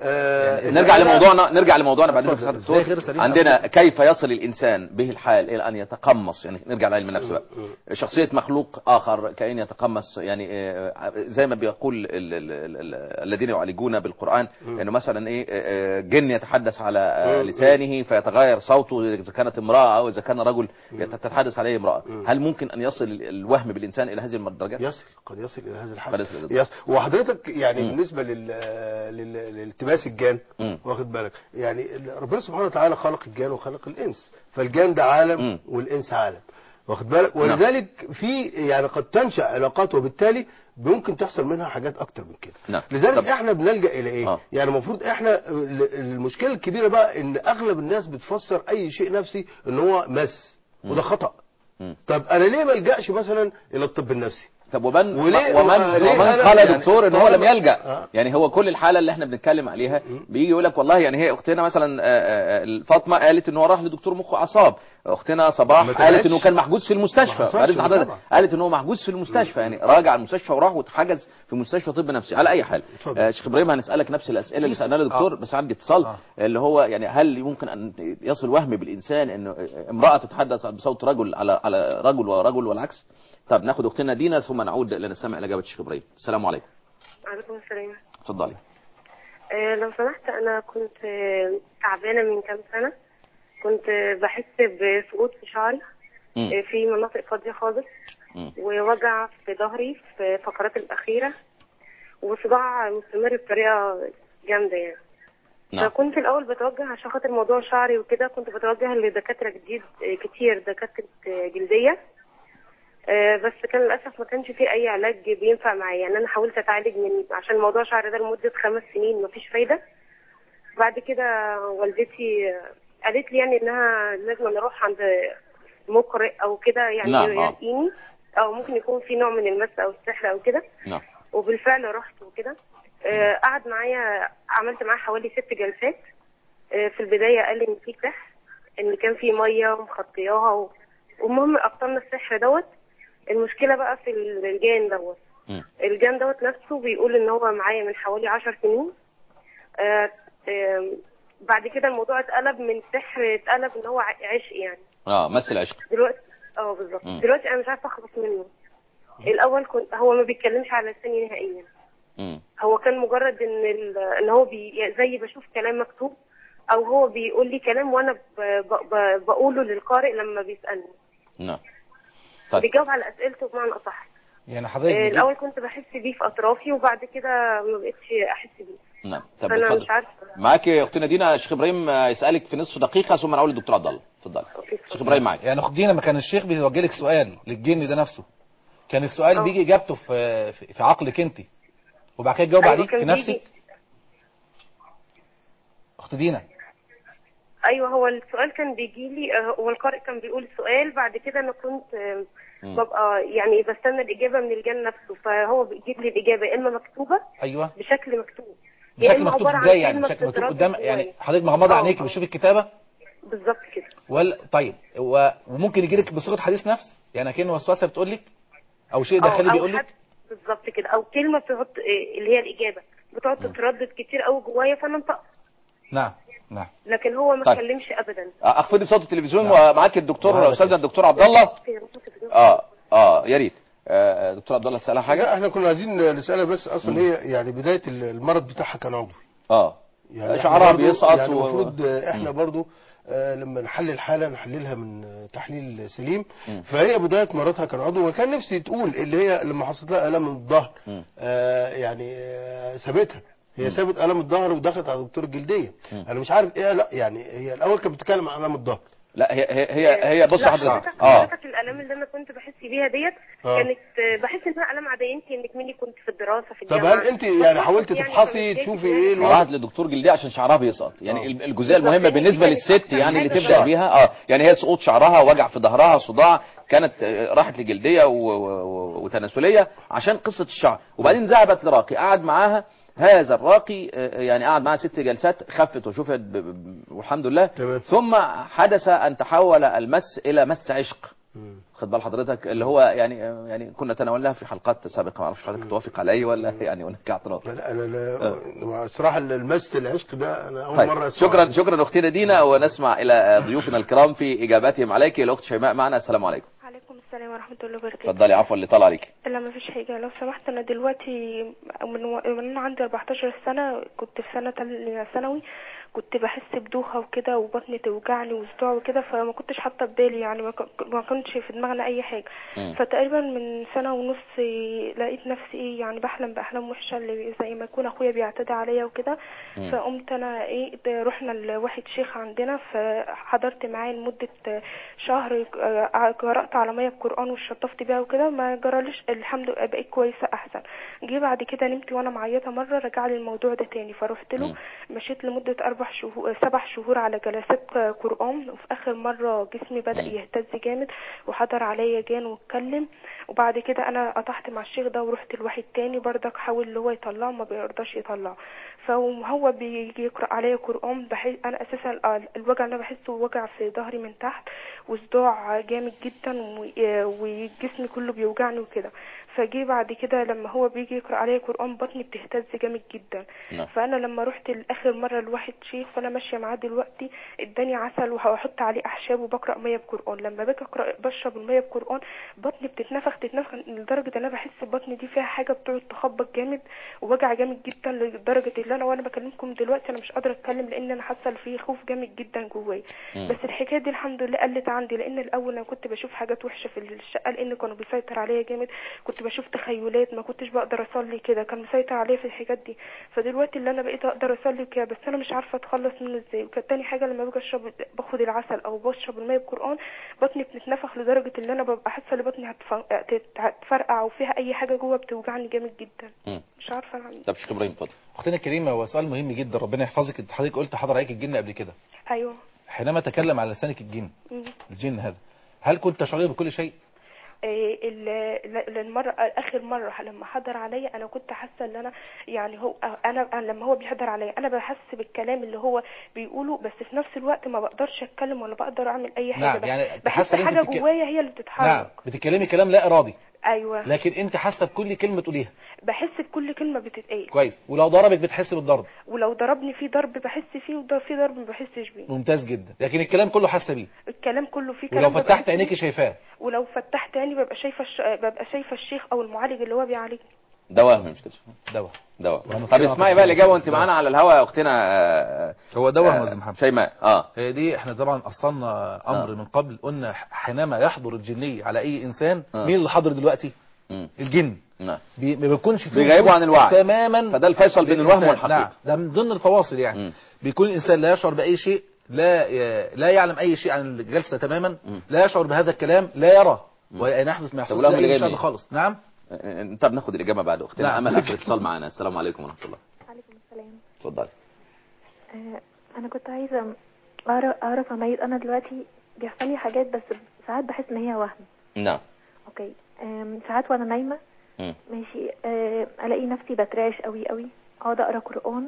آه نرجع أنا- لموضوعنا نرجع لموضوعنا بعد اتفضل. اذنك ازاي غير دكتور سليم؟ عندنا كيف يصل الانسان به الحال الى ان يتقمص يعني نرجع لعلم النفس بقى شخصيه مخلوق اخر كائن يتقمص يعني آه، زي ما بيقول ال- ال- ال- ال- الذين يعالجون بالقران انه مثلا ايه آه، جن يتحدث على آه، مم. لسانه فيتغير صوته اذا كانت امراه او اذا كان رجل تتحدث عليه امراه هل ممكن ان يصل الوهم بالانسان الى هذه الدرجات يصل قد يصل الى هذا الحد قد يصل إلى- يصل وحضرتك يعني مم. بالنسبه لل... لل... للالتباس الجان مم. واخد بالك يعني ال- ربنا سبحانه وتعالى خلق الجان وخلق الانس فالجان ده عالم مم. والانس عالم واخد بالك ولذلك في يعني قد تنشا علاقات وبالتالي ممكن تحصل منها حاجات اكتر من كده نعم. لذلك طب- احنا بنلجا الى ايه آه. يعني المفروض احنا ال- المشكله الكبيره بقى ان اغلب الناس بتفسر اي شيء نفسي ان هو مس وده خطا مم. طب انا ليه ما الجاش مثلا الى الطب النفسي طب ومن وليه- ومن, ليه ومن أنا قال يعني دكتور ان هو طالما- لم يلجا آه. يعني هو كل الحاله اللي احنا بنتكلم عليها بيجي يقول لك والله يعني هي اختنا مثلا آه، آه، فاطمه قالت ان هو راح لدكتور مخ واعصاب اختنا صباح ما قالت طلعتش. انه كان محجوز في ما المستشفى حصلش قالت حضرتك طبعا. قالت ان هو محجوز في المستشفى يعني راجع المستشفى وراح واتحجز في مستشفى طب نفسي على اي حال اتفضل. آه، شيخ ابراهيم هنسالك نفس الاسئله اللي سالناها للدكتور بس عندي اتصال آه. اللي هو يعني هل يمكن ان يصل وهم بالانسان انه امراه تتحدث بصوت رجل على على رجل ورجل والعكس طب ناخد اختنا دينا ثم نعود لنستمع الى اجابه الشيخ ابراهيم السلام عليكم وعليكم السلام اتفضلي آه، لو سمحت انا كنت آه، تعبانه من كام سنه كنت آه، بحس بسقوط في شعري مم. آه، في مناطق فاضيه خالص مم. ووجع في ظهري في الفقرات الاخيره وصداع مستمر بطريقه جامده يعني نعم فكنت الاول بتوجه عشان خاطر موضوع شعري وكده كنت بتوجه لدكاتره جديد آه، كتير دكاتره آه، جلديه آه، بس كان للاسف ما كانش فيه اي علاج بينفع معايا يعني انا حاولت اتعالج من عشان موضوع شعر ده لمده خمس سنين مفيش فايده بعد كده والدتي آه، قالت لي يعني انها لازم أنا اروح عند مقرئ او كده يعني نعم، آه. يرقيني او ممكن يكون في نوع من المس او السحر او كده نعم وبالفعل رحت وكده آه، قعد معايا عملت معاه حوالي ست جلسات آه، في البداية قال لي إن في سحر إن كان في مية ومخطياها و... والمهم أبطلنا السحر دوت المشكلة بقى في الجان دوت مم. الجان دوت نفسه بيقول إن هو معايا من حوالي عشر سنين آه، آم، بعد كده الموضوع اتقلب من سحر اتقلب إن هو ع- عشق يعني اه مثل عشق دلوقتي اه بالظبط مم. دلوقتي أنا مش عارفة أخلص منه الأول كنت هو ما بيتكلمش على لساني نهائيا مم. هو كان مجرد ان ال... ان هو بي... زي بشوف كلام مكتوب او هو بيقول لي كلام وانا ب... ب... ب... بقوله للقارئ لما بيسالني نعم طيب بيجاوب على اسئلته بمعنى اصح يعني آه، حضرتك بتجيب- الاول كنت بحس بيه في اطرافي وبعد كده ما بقتش احس بيه نعم طب فانا اتفضل مش عارفه معاك يا اختنا دينا الشيخ ابراهيم آه، يسالك في نصف دقيقه ثم نعود للدكتور عبد الله اتفضل الشيخ ابراهيم معاك يعني اخت دينا ما كان الشيخ بيوجه لك سؤال للجن ده نفسه كان السؤال اه. بيجي اجابته في في في عقلك انت وبعد كده تجاوب أيوة، عليه كان في بيجي- نفسك اخت دينا ايوه هو السؤال كان بيجي لي آه، هو القارئ كان بيقول السؤال بعد كده انا كنت آه، مم. ببقى يعني بستنى الاجابه من الجن نفسه فهو بيجيب لي الاجابه يا اما مكتوبه ايوه بشكل مكتوب يا بشكل إما مكتوب عبارة عن ازاي يعني كلمة بشكل مكتوب بتتردد قدام جوايا. يعني حضرتك مغمضه اه، عينيك اه. بتشوف الكتابه بالظبط كده ولا طيب و... وممكن يجي لك بصيغه حديث نفس يعني كأنه وسوسه بتقول لك او شيء أو- داخلي أو بيقول حد- لك بالظبط كده او كلمه بتقعد إيه، اللي هي الاجابه بتقعد تتردد كتير قوي جوايا فانا انطق نعم نعم لكن هو ما طيب. اتكلمش ابدا آه، اخفضي صوت التلفزيون نعم. ومعاك الدكتور وهذا استاذنا كده. الدكتور عبد الله اه اه يا ريت آه، دكتور عبد الله تسالها لا حاجه احنا كنا عايزين نسالها بس اصلا هي يعني بدايه المرض بتاعها كان عضوي اه يعني إحنا شعرها برضو- بيسقط يعني و- المفروض آه، احنا مم. برضو آه، لما نحلل حاله نحللها من آه، تحليل سليم مم. فهي بدايه مرضها كان عضوي وكان نفسي تقول اللي هي لما حصلت لها الم من الظهر مم. آه، يعني آه، سابتها هي مم. سابت الم الظهر ودخلت على دكتور الجلديه مم. انا مش عارف ايه لا يعني هي الاول كانت بتتكلم عن الم الظهر لا هي هي هي, هي بص لا حضرتك حضرتك اه حضرتك الالام اللي انا كنت بحس بيها ديت آه. كانت آه، بحس انها الام عاديه يمكن مني كنت في الدراسه في طب الجامعه هل انت يعني بس حاولت يعني تفحصي فمش تشوفي جاي في ايه دماغي الوضع راحت لدكتور جلديه عشان شعرها بيسقط يعني آه. ال- الجزئيه المهمه بالظبط، هي بالنسبه دي للست كانت يعني اللي أكتر تبدا حاجة بيها اه يعني هي سقوط شعرها وجع في ظهرها صداع كانت آه، راحت لجلديه و- و- و- وتناسليه عشان قصه الشعر وبعدين ذهبت لراقي قعد معاها هذا الراقي آه، يعني قعد معاها ست جلسات خفت وشفت ب- ب- والحمد لله تمام. ثم حدث ان تحول المس الى مس عشق مم. خد بال حضرتك اللي هو يعني يعني كنا تناولناها في حلقات سابقه ما اعرفش حضرتك توافق علي ولا يعني هناك اعتراض لا انا لا الصراحه المس العشق ده انا اول طيب مره اسمع شكرا شكرا اختنا دينا ونسمع الى ضيوفنا الكرام في اجاباتهم عليك الاخت شيماء معنا السلام عليكم عليكم السلام ورحمة الله وبركاته اتفضلي عفوا اللي طال عليك لا ما فيش حاجة لو سمحت أنا دلوقتي من, و... من أنا عندي 14 سنة كنت في سنة تانية ثانوي كنت بحس بدوخة وكده وبطني توجعني وصداع وكده فما كنتش حاطة في بالي يعني ما, ك... ما كنتش في دماغنا أي حاجة مم. فتقريبا من سنة ونص لقيت نفسي إيه يعني بحلم بأحلام وحشة اللي زي ما يكون أخويا بيعتدي عليا وكده مم. فقمت أنا إيه ده رحنا لواحد شيخ عندنا فحضرت معاه لمدة شهر آه، قرأت على مية القرآن وشطفت بيها وكده ما جراليش الحمد لله بقيت كويسة أحسن جه بعد كده نمت وأنا معيطة مرة رجع لي الموضوع ده تاني فرحت له مم. مشيت لمدة أربع شهور سبع شهور على جلسات آه، قرآن وفي آخر مرة جسمي بدأ مم. يهتز جامد وحضر عليا جان واتكلم وبعد كده أنا قطعت مع الشيخ ده ورحت لواحد تاني برضك حاول اللي هو يطلعه ما بيرضاش يطلعه فهو بيجي يقرأ عليا قرآن بحس أنا أساسا ال- الوجع اللي أنا بحسه وجع في ظهري من تحت وصداع جامد جدا و- وجسمي كله بيوجعني وكده فجي بعد كده لما هو بيجي يقرأ عليا قرآن بطني بتهتز جامد جدا نعم. فأنا لما رحت لآخر مرة لواحد شيخ فأنا ماشية معاه دلوقتي اداني عسل وهحط عليه أعشاب وبقرأ مية بقرآن لما باجي أقرأ بشرب المية بقرآن بطني بتتنفخ تتنفخ لدرجة إن أنا بحس بطني دي فيها حاجة بتقعد تخبط جامد ووجع جامد جدا لدرجة إن أنا وأنا بكلمكم دلوقتي أنا مش قادرة أتكلم لأن أنا حاسة إن في خوف جامد جدا جوايا مم. بس الحكايه دي الحمد لله قلت عندي لان الاول انا كنت بشوف حاجات وحشه في الشقه لان كانوا بيسيطر عليا جامد كنت كنت بشوف تخيلات ما كنتش بقدر اصلي كده كان مسيطر عليا في الحاجات دي فدلوقتي اللي انا بقيت اقدر اصلي كده بس انا مش عارفه اتخلص منه ازاي وكانت تاني حاجه لما باجي اشرب باخد العسل او بشرب الميه بالقران بطني بتتنفخ لدرجه ان انا ببقى حاسه ان بطني هتف- هت- هتفرقع وفيها اي حاجه جوه بتوجعني جامد جدا مم. مش عارفه اعمل إيه. طب شيخ ابراهيم اتفضل اختنا الكريمه هو سؤال مهم جدا ربنا يحفظك انت حضرتك قلت حضر عليك الجن قبل كده ايوه حينما تكلم على لسانك الجن مم. الجن هذا هل كنت تشعرين بكل شيء إيه ال- ال- المره اخر مره لما حضر عليا انا كنت حاسه ان انا يعني هو انا أنا لما هو بيحضر عليا انا بحس بالكلام اللي هو بيقوله بس في نفس الوقت ما بقدرش اتكلم ولا بقدر اعمل اي حاجه نعم، بس يعني بحس حاسة إن أنت حاجه بتك- جوايا هي اللي بتتحرك نعم بتتكلمي كلام لا ارادي ايوه لكن انت حاسه بكل كلمه تقوليها بحس بكل كلمه بتتقال كويس ولو ضربك بتحس بالضرب ولو ضربني في ضرب بحس فيه وفي ضرب ما بحسش بيه ممتاز جدا لكن الكلام كله حاسه بيه الكلام كله فيه كلام ولو ببقى فتحت حاسة عينيكي بيه. شايفاه ولو فتحت عيني ببقى شايفه الش... ببقى شايفه الشيخ او المعالج اللي هو بيعالجني ده وهم مش كده دواء دواء وأنا طب كده اسمعي أعتقد بقى الاجابه وانت دواء. معانا على الهواء يا اختنا آه، هو ده وهم آه، يا أستاذ محمد شيماء اه هي دي احنا طبعا اصلنا امر آه. من قبل قلنا حينما يحضر الجني على اي انسان آه. مين اللي حاضر دلوقتي مم. الجن نعم بي- ما بيكونش فيه بيغيبوا وجود عن الوعي. تماما فده الفيصل بين الوهم للإنسان. والحقيقة. نعم ده من ضمن الفواصل يعني مم. بيكون الانسان لا يشعر باي شيء لا ي- لا يعلم اي شيء عن الجلسه تماما مم. لا يشعر بهذا الكلام لا يرى وان يحدث ما يحصل والأمر لا اللي اي جاي مشاهده منين؟ خالص نعم آه، طب ناخد الاجابه بعد اختنا نعم. امل اخر اتصال معانا السلام عليكم ورحمه الله عليكم السلام اتفضلي آه، انا كنت عايزه اعرف اعرف اميز انا دلوقتي بيحصل لي حاجات بس ساعات بحس ان هي وهم نعم اوكي آم، ساعات وانا نايمه مم. ماشي آه، الاقي نفسي بترعش قوي قوي اقعد اقرا قران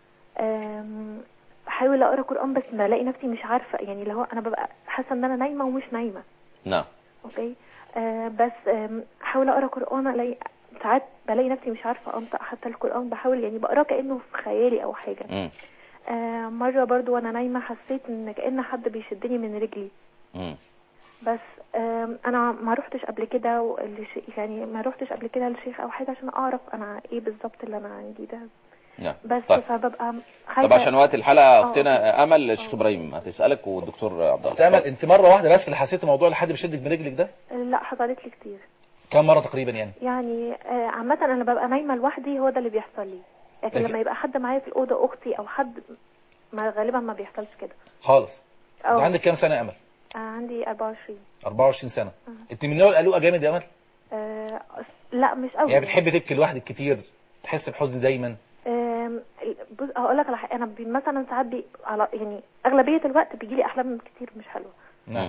آم، بحاول اقرا قران بس بلاقي نفسي مش عارفه يعني اللي هو انا ببقى حاسه ان انا نايمه ومش نايمه نعم اوكي آه بس آم، احاول اقرا قران الاقي ساعات بلاقي نفسي مش عارفه انطق حتى القران بحاول يعني بقراه كانه في خيالي او حاجه مم. آه مرة برضو وانا نايمة حسيت ان كأن حد بيشدني من رجلي مم. بس آم، انا ما روحتش قبل كده و- لش- يعني ما روحتش قبل كده للشيخ او حاجة عشان اعرف انا ايه بالظبط اللي انا عندي ده نعم بس طيب. فببقى طب خايفة عشان وقت الحلقه آه. اختنا امل الشيخ ابراهيم هتسالك والدكتور عبد الله تامل انت مره واحده بس اللي حسيت موضوع اللي حد بيشدك من رجلك ده لا حصلت لي كتير كم مره تقريبا يعني يعني آه، عامة انا ببقى نايمة لوحدي هو ده اللي بيحصل لي لكن لكن- لما يبقى حد معايا في الأوضة أختي أو حد ما غالبا ما بيحصلش كده خالص أو انت عندك كام سنه يا امل آه، عندي 24 24 سنه انت من النوع القلوقه جامد يا امل آه، لا مش قوي يعني بتحب تبكي لوحدك كتير تحس بحزن دايما آم، بص هقول لك على حاجه انا بي- مثلا ساعات بي على يعني اغلبيه الوقت بيجي لي احلام كتير مش حلوه نعم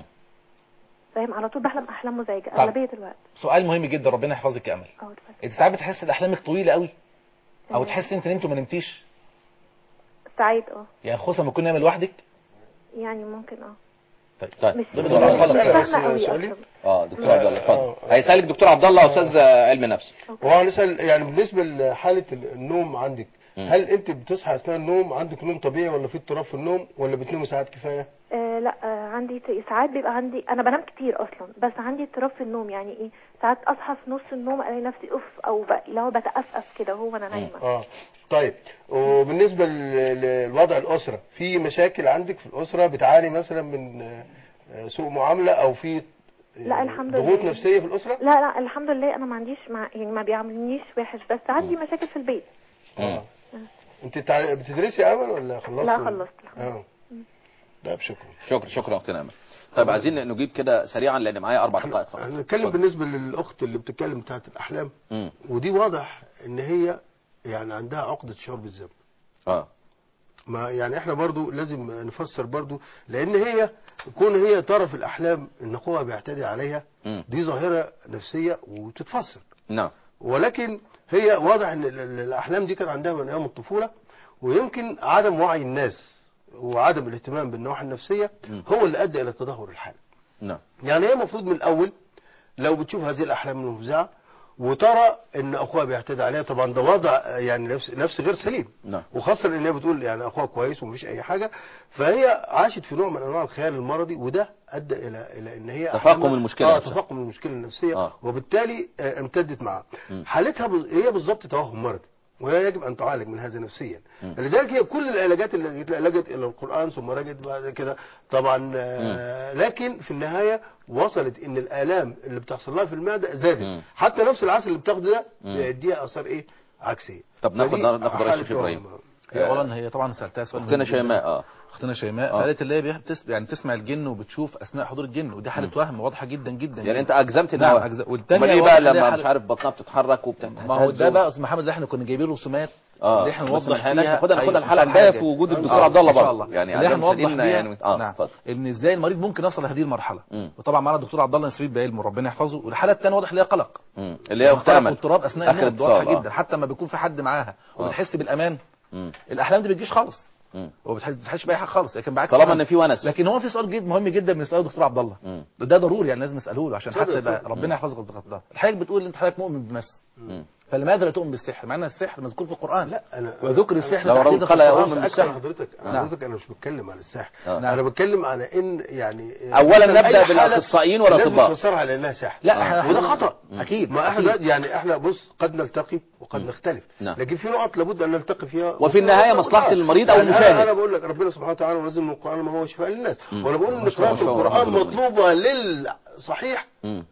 فاهم على طول بحلم احلام مزعجه طب. اغلبيه الوقت سؤال مهم جدا ربنا يحفظك يا امل اه اتفضل. انت ساعات بتحس ان احلامك طويله قوي او آه. تحس انت نمت وما نمتيش ساعات اه يعني خصوصا لما تكون نايم لوحدك يعني ممكن اه طيب طيب مش دكتور مش عبد الله مسألة بس فاهمه قوي سؤالي؟ اصلا اه دكتور عبد الله اتفضل آه. هيسالك دكتور عبد الله استاذ علم نفس وهو هنسأل يعني بالنسبة لحالة النوم عندك مم. هل انت بتصحى اثناء النوم عندك نوم طبيعي ولا في اضطراب في النوم ولا بتنامي ساعات كفايه؟ آه لا آه عندي ت- ساعات بيبقى عندي انا بنام كتير اصلا بس عندي اضطراب في النوم يعني ايه ساعات اصحى في نص النوم الاقي نفسي اوف او ب... اللي هو بتأفف كده هو وانا نايمه اه طيب وبالنسبه ل- لوضع الاسره في مشاكل عندك في الاسره بتعاني مثلا من آه، سوء معامله او في آه، لا، الحمد ضغوط لله. نفسيه في الاسره؟ لا لا الحمد لله انا ما عنديش مع... يعني ما بيعملنيش وحش بس عندي مشاكل في البيت مم. انت تع- بتدرسي يا امل ولا خلصتي؟ لا، خلصت. اه لا بشكر شكرا شكرا اختنا امل طيب عايزين نجيب كده سريعا لان معايا اربع دقائق فقط هنتكلم اتفضل. بالنسبه للاخت اللي بتتكلم بتاعت الاحلام مم. ودي واضح ان هي يعني عندها عقده شعور بالذنب اه ما يعني احنا برضو لازم نفسر برضو لان هي كون هي ترى في الاحلام ان اخوها بيعتدي عليها مم. دي ظاهره نفسيه وتتفسر نعم ولكن هي واضح ان ال- ال- الاحلام دي كان عندها من ايام الطفوله ويمكن عدم وعي الناس وعدم الاهتمام بالنواحي النفسيه مم. هو اللي ادى الى تدهور الحاله نعم يعني هي المفروض من الاول لو بتشوف هذه الاحلام المفزعه وترى ان اخوها بيعتدي عليها طبعا ده وضع آه، يعني نفس نفس غير سليم نعم وخاصه ان هي بتقول يعني اخوها كويس ومفيش اي حاجه فهي عاشت في نوع من انواع الخيال المرضي وده ادى الى الى ان هي تفاقم أحلامها- المشكلة اه نفسها. تفاقم المشكله النفسيه آه. وبالتالي آه، امتدت معاها مم. حالتها بز- هي بالظبط توهم مرضي وهي يجب ان تعالج من هذا نفسيا مم. لذلك هي كل العلاجات اللي لجت الى القران ثم رجت بعد كده طبعا آه، لكن في النهايه وصلت ان الالام اللي بتحصل لها في المعده مم. زادت حتى نفس العسل اللي بتاخده ده مم. بيديها اثار ايه عكسيه طب ناخد فدي ناخد رأي حالة الشيخ ابراهيم وهم. هي اولا هي طبعا سالتها سؤال اختنا مهم جداً. شيماء اه اختنا شيماء آه. قالت اللي هي بيح- بتس... يعني بتسمع الجن وبتشوف اثناء حضور الجن ودي حاله وهم واضحه جدا جدا يعني انت اجزمت نعم انها أجزاء. امال والتانية ايه واضح بقى إن هي لما حالة- مش عارف بطنها بتتحرك وبتتهز ما هو ده بقى استاذ محمد اللي احنا كنا جايبين رسومات اه اللي احنا بس نوضح ما احناش فيها ناخدها ناخدها أيوة، الحلقه مش الجايه حاجة. في وجود آه، الدكتور آه، عبد الله إن شاء برضه الله. يعني اللي احنا عدم نوضح سليمنا فيها يعني اه نعم اتفضل ان ازاي المريض ممكن يصل لهذه المرحله مم. وطبعا معانا الدكتور عبد الله نسرين بعلمه ربنا يحفظه والحاله الثانيه واضح ليها قلق مم. اللي هي اخت قلق امل واضطراب اثناء آخر النوم واضحه اتصال، آه. جدا حتى لما بيكون في حد معاها آه. وبتحس بالامان مم. الاحلام دي بتجيش خالص مم. وما بتحسش باي حاجه خالص لكن بعكس طالما تمام. ان في ونس لكن هو في سؤال جد مهم جدا بنساله الدكتور عبد الله مم. ده ضروري يعني لازم نساله له عشان اتفضل، حتى يبقى اتفضل. ربنا يحفظك يا دكتور عبد الله الحضرتك بتقول انت حضرتك مؤمن بمس مم. فلماذا لا تؤمن بالسحر مع ان السحر مذكور في القران لا انا وذكر السحر لو تحديدا قال في يا القرآن أم في أكثر أكثر حضرتك نعم. حضرتك انا مش بتكلم على السحر آه. انا بتكلم على ان يعني اولا مثلاً نبدا أي حالة بالاخصائيين الناس والاطباء بتفسرها على انها سحر لا احنا وده خطا اكيد ما احنا أكيد. يعني احنا بص قد نلتقي وقد مم. نختلف نعم. لكن في نقط لابد ان نلتقي فيها وفي النهاية مصلحة المريض أو يعني المشاهد. انا, أنا بقول لك ربنا سبحانه وتعالى منزل من القران ما هو شفاء للناس مم. وانا بقول ان وشفاء قراءه ورحمة القران للمؤمنين. مطلوبه للصحيح مم.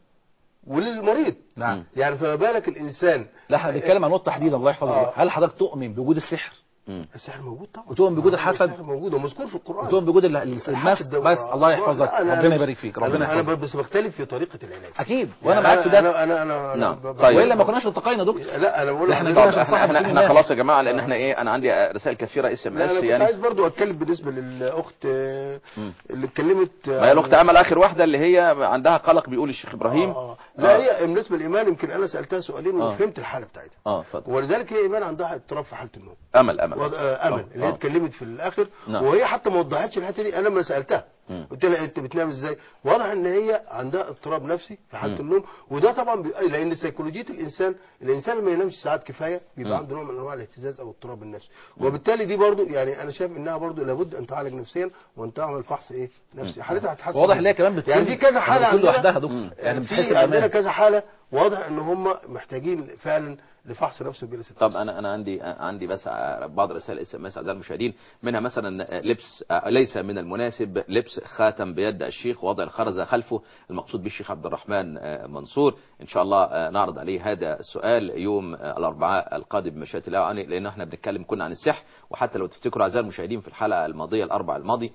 وللمريض نعم يعني فما بالك الانسان لا احنا بنتكلم عن نقطه تحديدا الله يحفظك آه. هل حضرتك تؤمن بوجود السحر مم. السحر موجود طبعا وتؤمن بوجود الحسد؟ السحر موجود ومذكور في القران وتؤمن بوجود ال- ال- المس الحسد ده- بس الله يحفظك لا، أنا- ربنا أنا- يبارك فيك ربنا انا انا يحفظك بس بختلف في طريقه العلاج اكيد وانا يعني معاك في ده انا انا انا, أنا نعم. ب- ب- طيب. والا ما كناش التقينا دكتور لا انا بقول إحنا لحضرتك- كده طب عشان احنا صاحب احنا, كل احنا الناس. خلاص يا جماعه لان احنا ايه انا عندي رسائل كثيره اس ام لا انا اس كنت يعني عايز برضو اتكلم بالنسبه للاخت آه، مم. اللي اتكلمت ما هي الاخت امل اخر واحده اللي هي عندها قلق بيقول الشيخ ابراهيم آه. لا آه. هي بالنسبه للايمان يمكن انا سالتها سؤالين آه. وفهمت الحاله بتاعتها اه اتفضل ولذلك هي ايمان عندها اضطراب في حاله النوم امل امل وض- آه، امل اللي هي آه. اتكلمت في الاخر نعم. وهي حتى ما وضحتش الحته دي انا لما سالتها مم. قلت لها انت بتنام ازاي واضح ان هي عندها اضطراب نفسي في حاله مم. النوم وده طبعا بي... لان سيكولوجيه الانسان الانسان لما ينامش ساعات كفايه بيبقى مم. عنده نوع من انواع الاهتزاز او اضطراب النفسي وبالتالي دي برضو يعني انا شايف انها برضو لابد ان تعالج نفسيا وان تعمل فحص ايه نفسي حالتها هتتحسن واضح جداً. ان هي كمان بتكون يعني في كذا حاله بتكون عندنا لوحدها دكتور مم. يعني بتحس في عندنا بالامان كذا حاله واضح ان هم محتاجين فعلا لفحص نفسي وجلسه طب نفس. انا انا عندي عندي بس بعض رسائل اس ام اس اعزائي المشاهدين منها مثلا لبس ليس من المناسب لبس خاتم بيد الشيخ ووضع الخرزه خلفه المقصود به الشيخ عبد الرحمن منصور ان شاء الله نعرض عليه هذا السؤال يوم الاربعاء القادم بمشيئه الله يعني لان احنا بنتكلم كنا عن السحر وحتى لو تفتكروا اعزائي المشاهدين في الحلقه الماضيه الاربع الماضي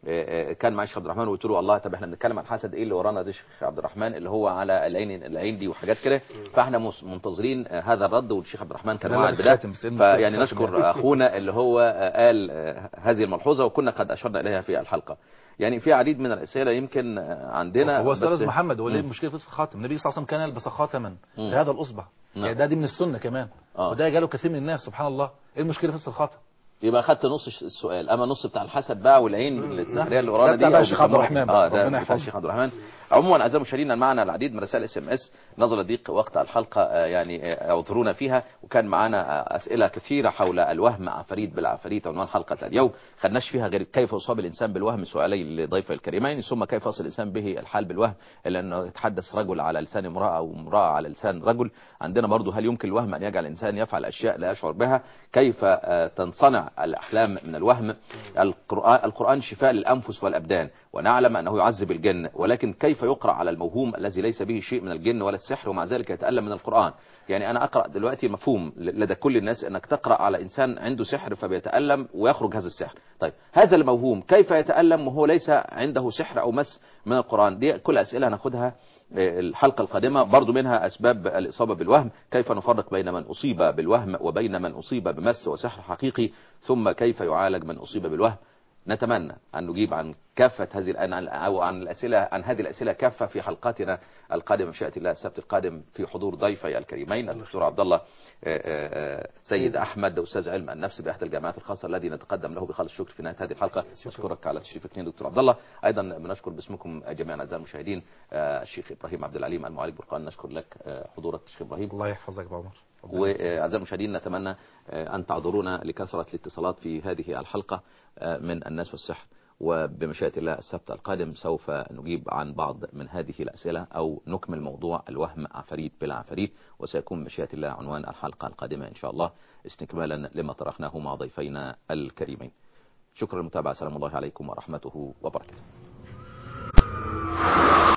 كان معي الشيخ عبد الرحمن وقلت له الله طب احنا بنتكلم عن الحسد ايه اللي ورانا ده الشيخ عبد الرحمن اللي هو على العين العين دي وحاجات كده فاحنا مس- منتظرين هذا الرد والشيخ عبد الرحمن كان لا، واعد بس بده خاتم، بس إيه المشكلة فيعني في الخاتم نشكر يعني؟ اخونا اللي هو قال هذه الملحوظه وكنا قد اشرنا اليها في الحلقه يعني في عديد من الاسئله يمكن عندنا هو بس- استاذ محمد هو ليه مم. المشكله في لبس الخاتم النبي صلى الله عليه وسلم كان يلبس خاتما مم. في هذا الاصبع نعم. يعني ده دي من السنه كمان آه. وده جاله كثير من الناس سبحان الله ايه المشكله في لبس الخاتم يبقى اخدت نص السؤال اما النص بتاع الحسد بقى والعين السحريه اللي ده ورانا دي بتاع بقى أو الشيخ عبد بيسموها- الرحمن اه بقى. ده ربنا بتاع يحفظه. الشيخ عبد الرحمن عموما اعزائي المشاهدين معنا العديد من رسائل اس ام اس نظرا ضيق وقت الحلقه آه، يعني آه، اعذرونا فيها وكان معنا آه، اسئله كثيره حول الوهم عفاريت بالعفاريت عنوان حلقه اليوم خدناش فيها غير كيف يصاب الانسان بالوهم سؤالي لضيف الكريمين ثم كيف يصل الانسان به الحال بالوهم الا انه يتحدث رجل على لسان امراه او امراه على لسان رجل عندنا برضو هل يمكن الوهم ان يجعل الانسان يفعل اشياء لا يشعر بها كيف آه، تنصنع الاحلام من الوهم القران القران شفاء للانفس والابدان ونعلم انه يعذب الجن ولكن كيف يقرا على الموهوم الذي ليس به شيء من الجن ولا السحر ومع ذلك يتالم من القران يعني انا اقرا دلوقتي مفهوم لدى كل الناس انك تقرا على انسان عنده سحر فبيتالم ويخرج هذا السحر طيب هذا الموهوم كيف يتالم وهو ليس عنده سحر او مس من القران دي كل اسئله هناخدها الحلقة القادمة برضو منها أسباب الإصابة بالوهم كيف نفرق بين من أصيب بالوهم وبين من أصيب بمس وسحر حقيقي ثم كيف يعالج من أصيب بالوهم نتمنى أن نجيب عن كافة هذه الآن عن- أو عن الأسئلة عن هذه الأسئلة كافة في حلقاتنا القادمة بمشيئة الله السبت القادم في حضور ضيفي الكريمين الدكتور عبد الله آه، آه، آه، سيد أحمد أستاذ علم النفس بإحدى الجامعات الخاصة الذي نتقدم له بخالص الشكر في نهاية هذه الحلقة أشكرك على تشريفك اثنين دكتور عبد الله أيضا بنشكر باسمكم جميعا أعزائي المشاهدين آه، الشيخ إبراهيم عبد العليم المعالج برقان نشكر لك آه، حضورك الشيخ إبراهيم الله يحفظك يا أبو عمر وأعزائي المشاهدين نتمنى آه، أن تعذرونا لكثرة الاتصالات في هذه الحلقة آه، من الناس والسحر وبمشيئة الله السبت القادم سوف نجيب عن بعض من هذه الأسئلة أو نكمل موضوع الوهم عفريت بلا عفريت وسيكون بمشيئة الله عنوان الحلقة القادمة إن شاء الله استكمالا لما طرحناه مع ضيفينا الكريمين شكرا للمتابعة سلام الله عليكم ورحمته وبركاته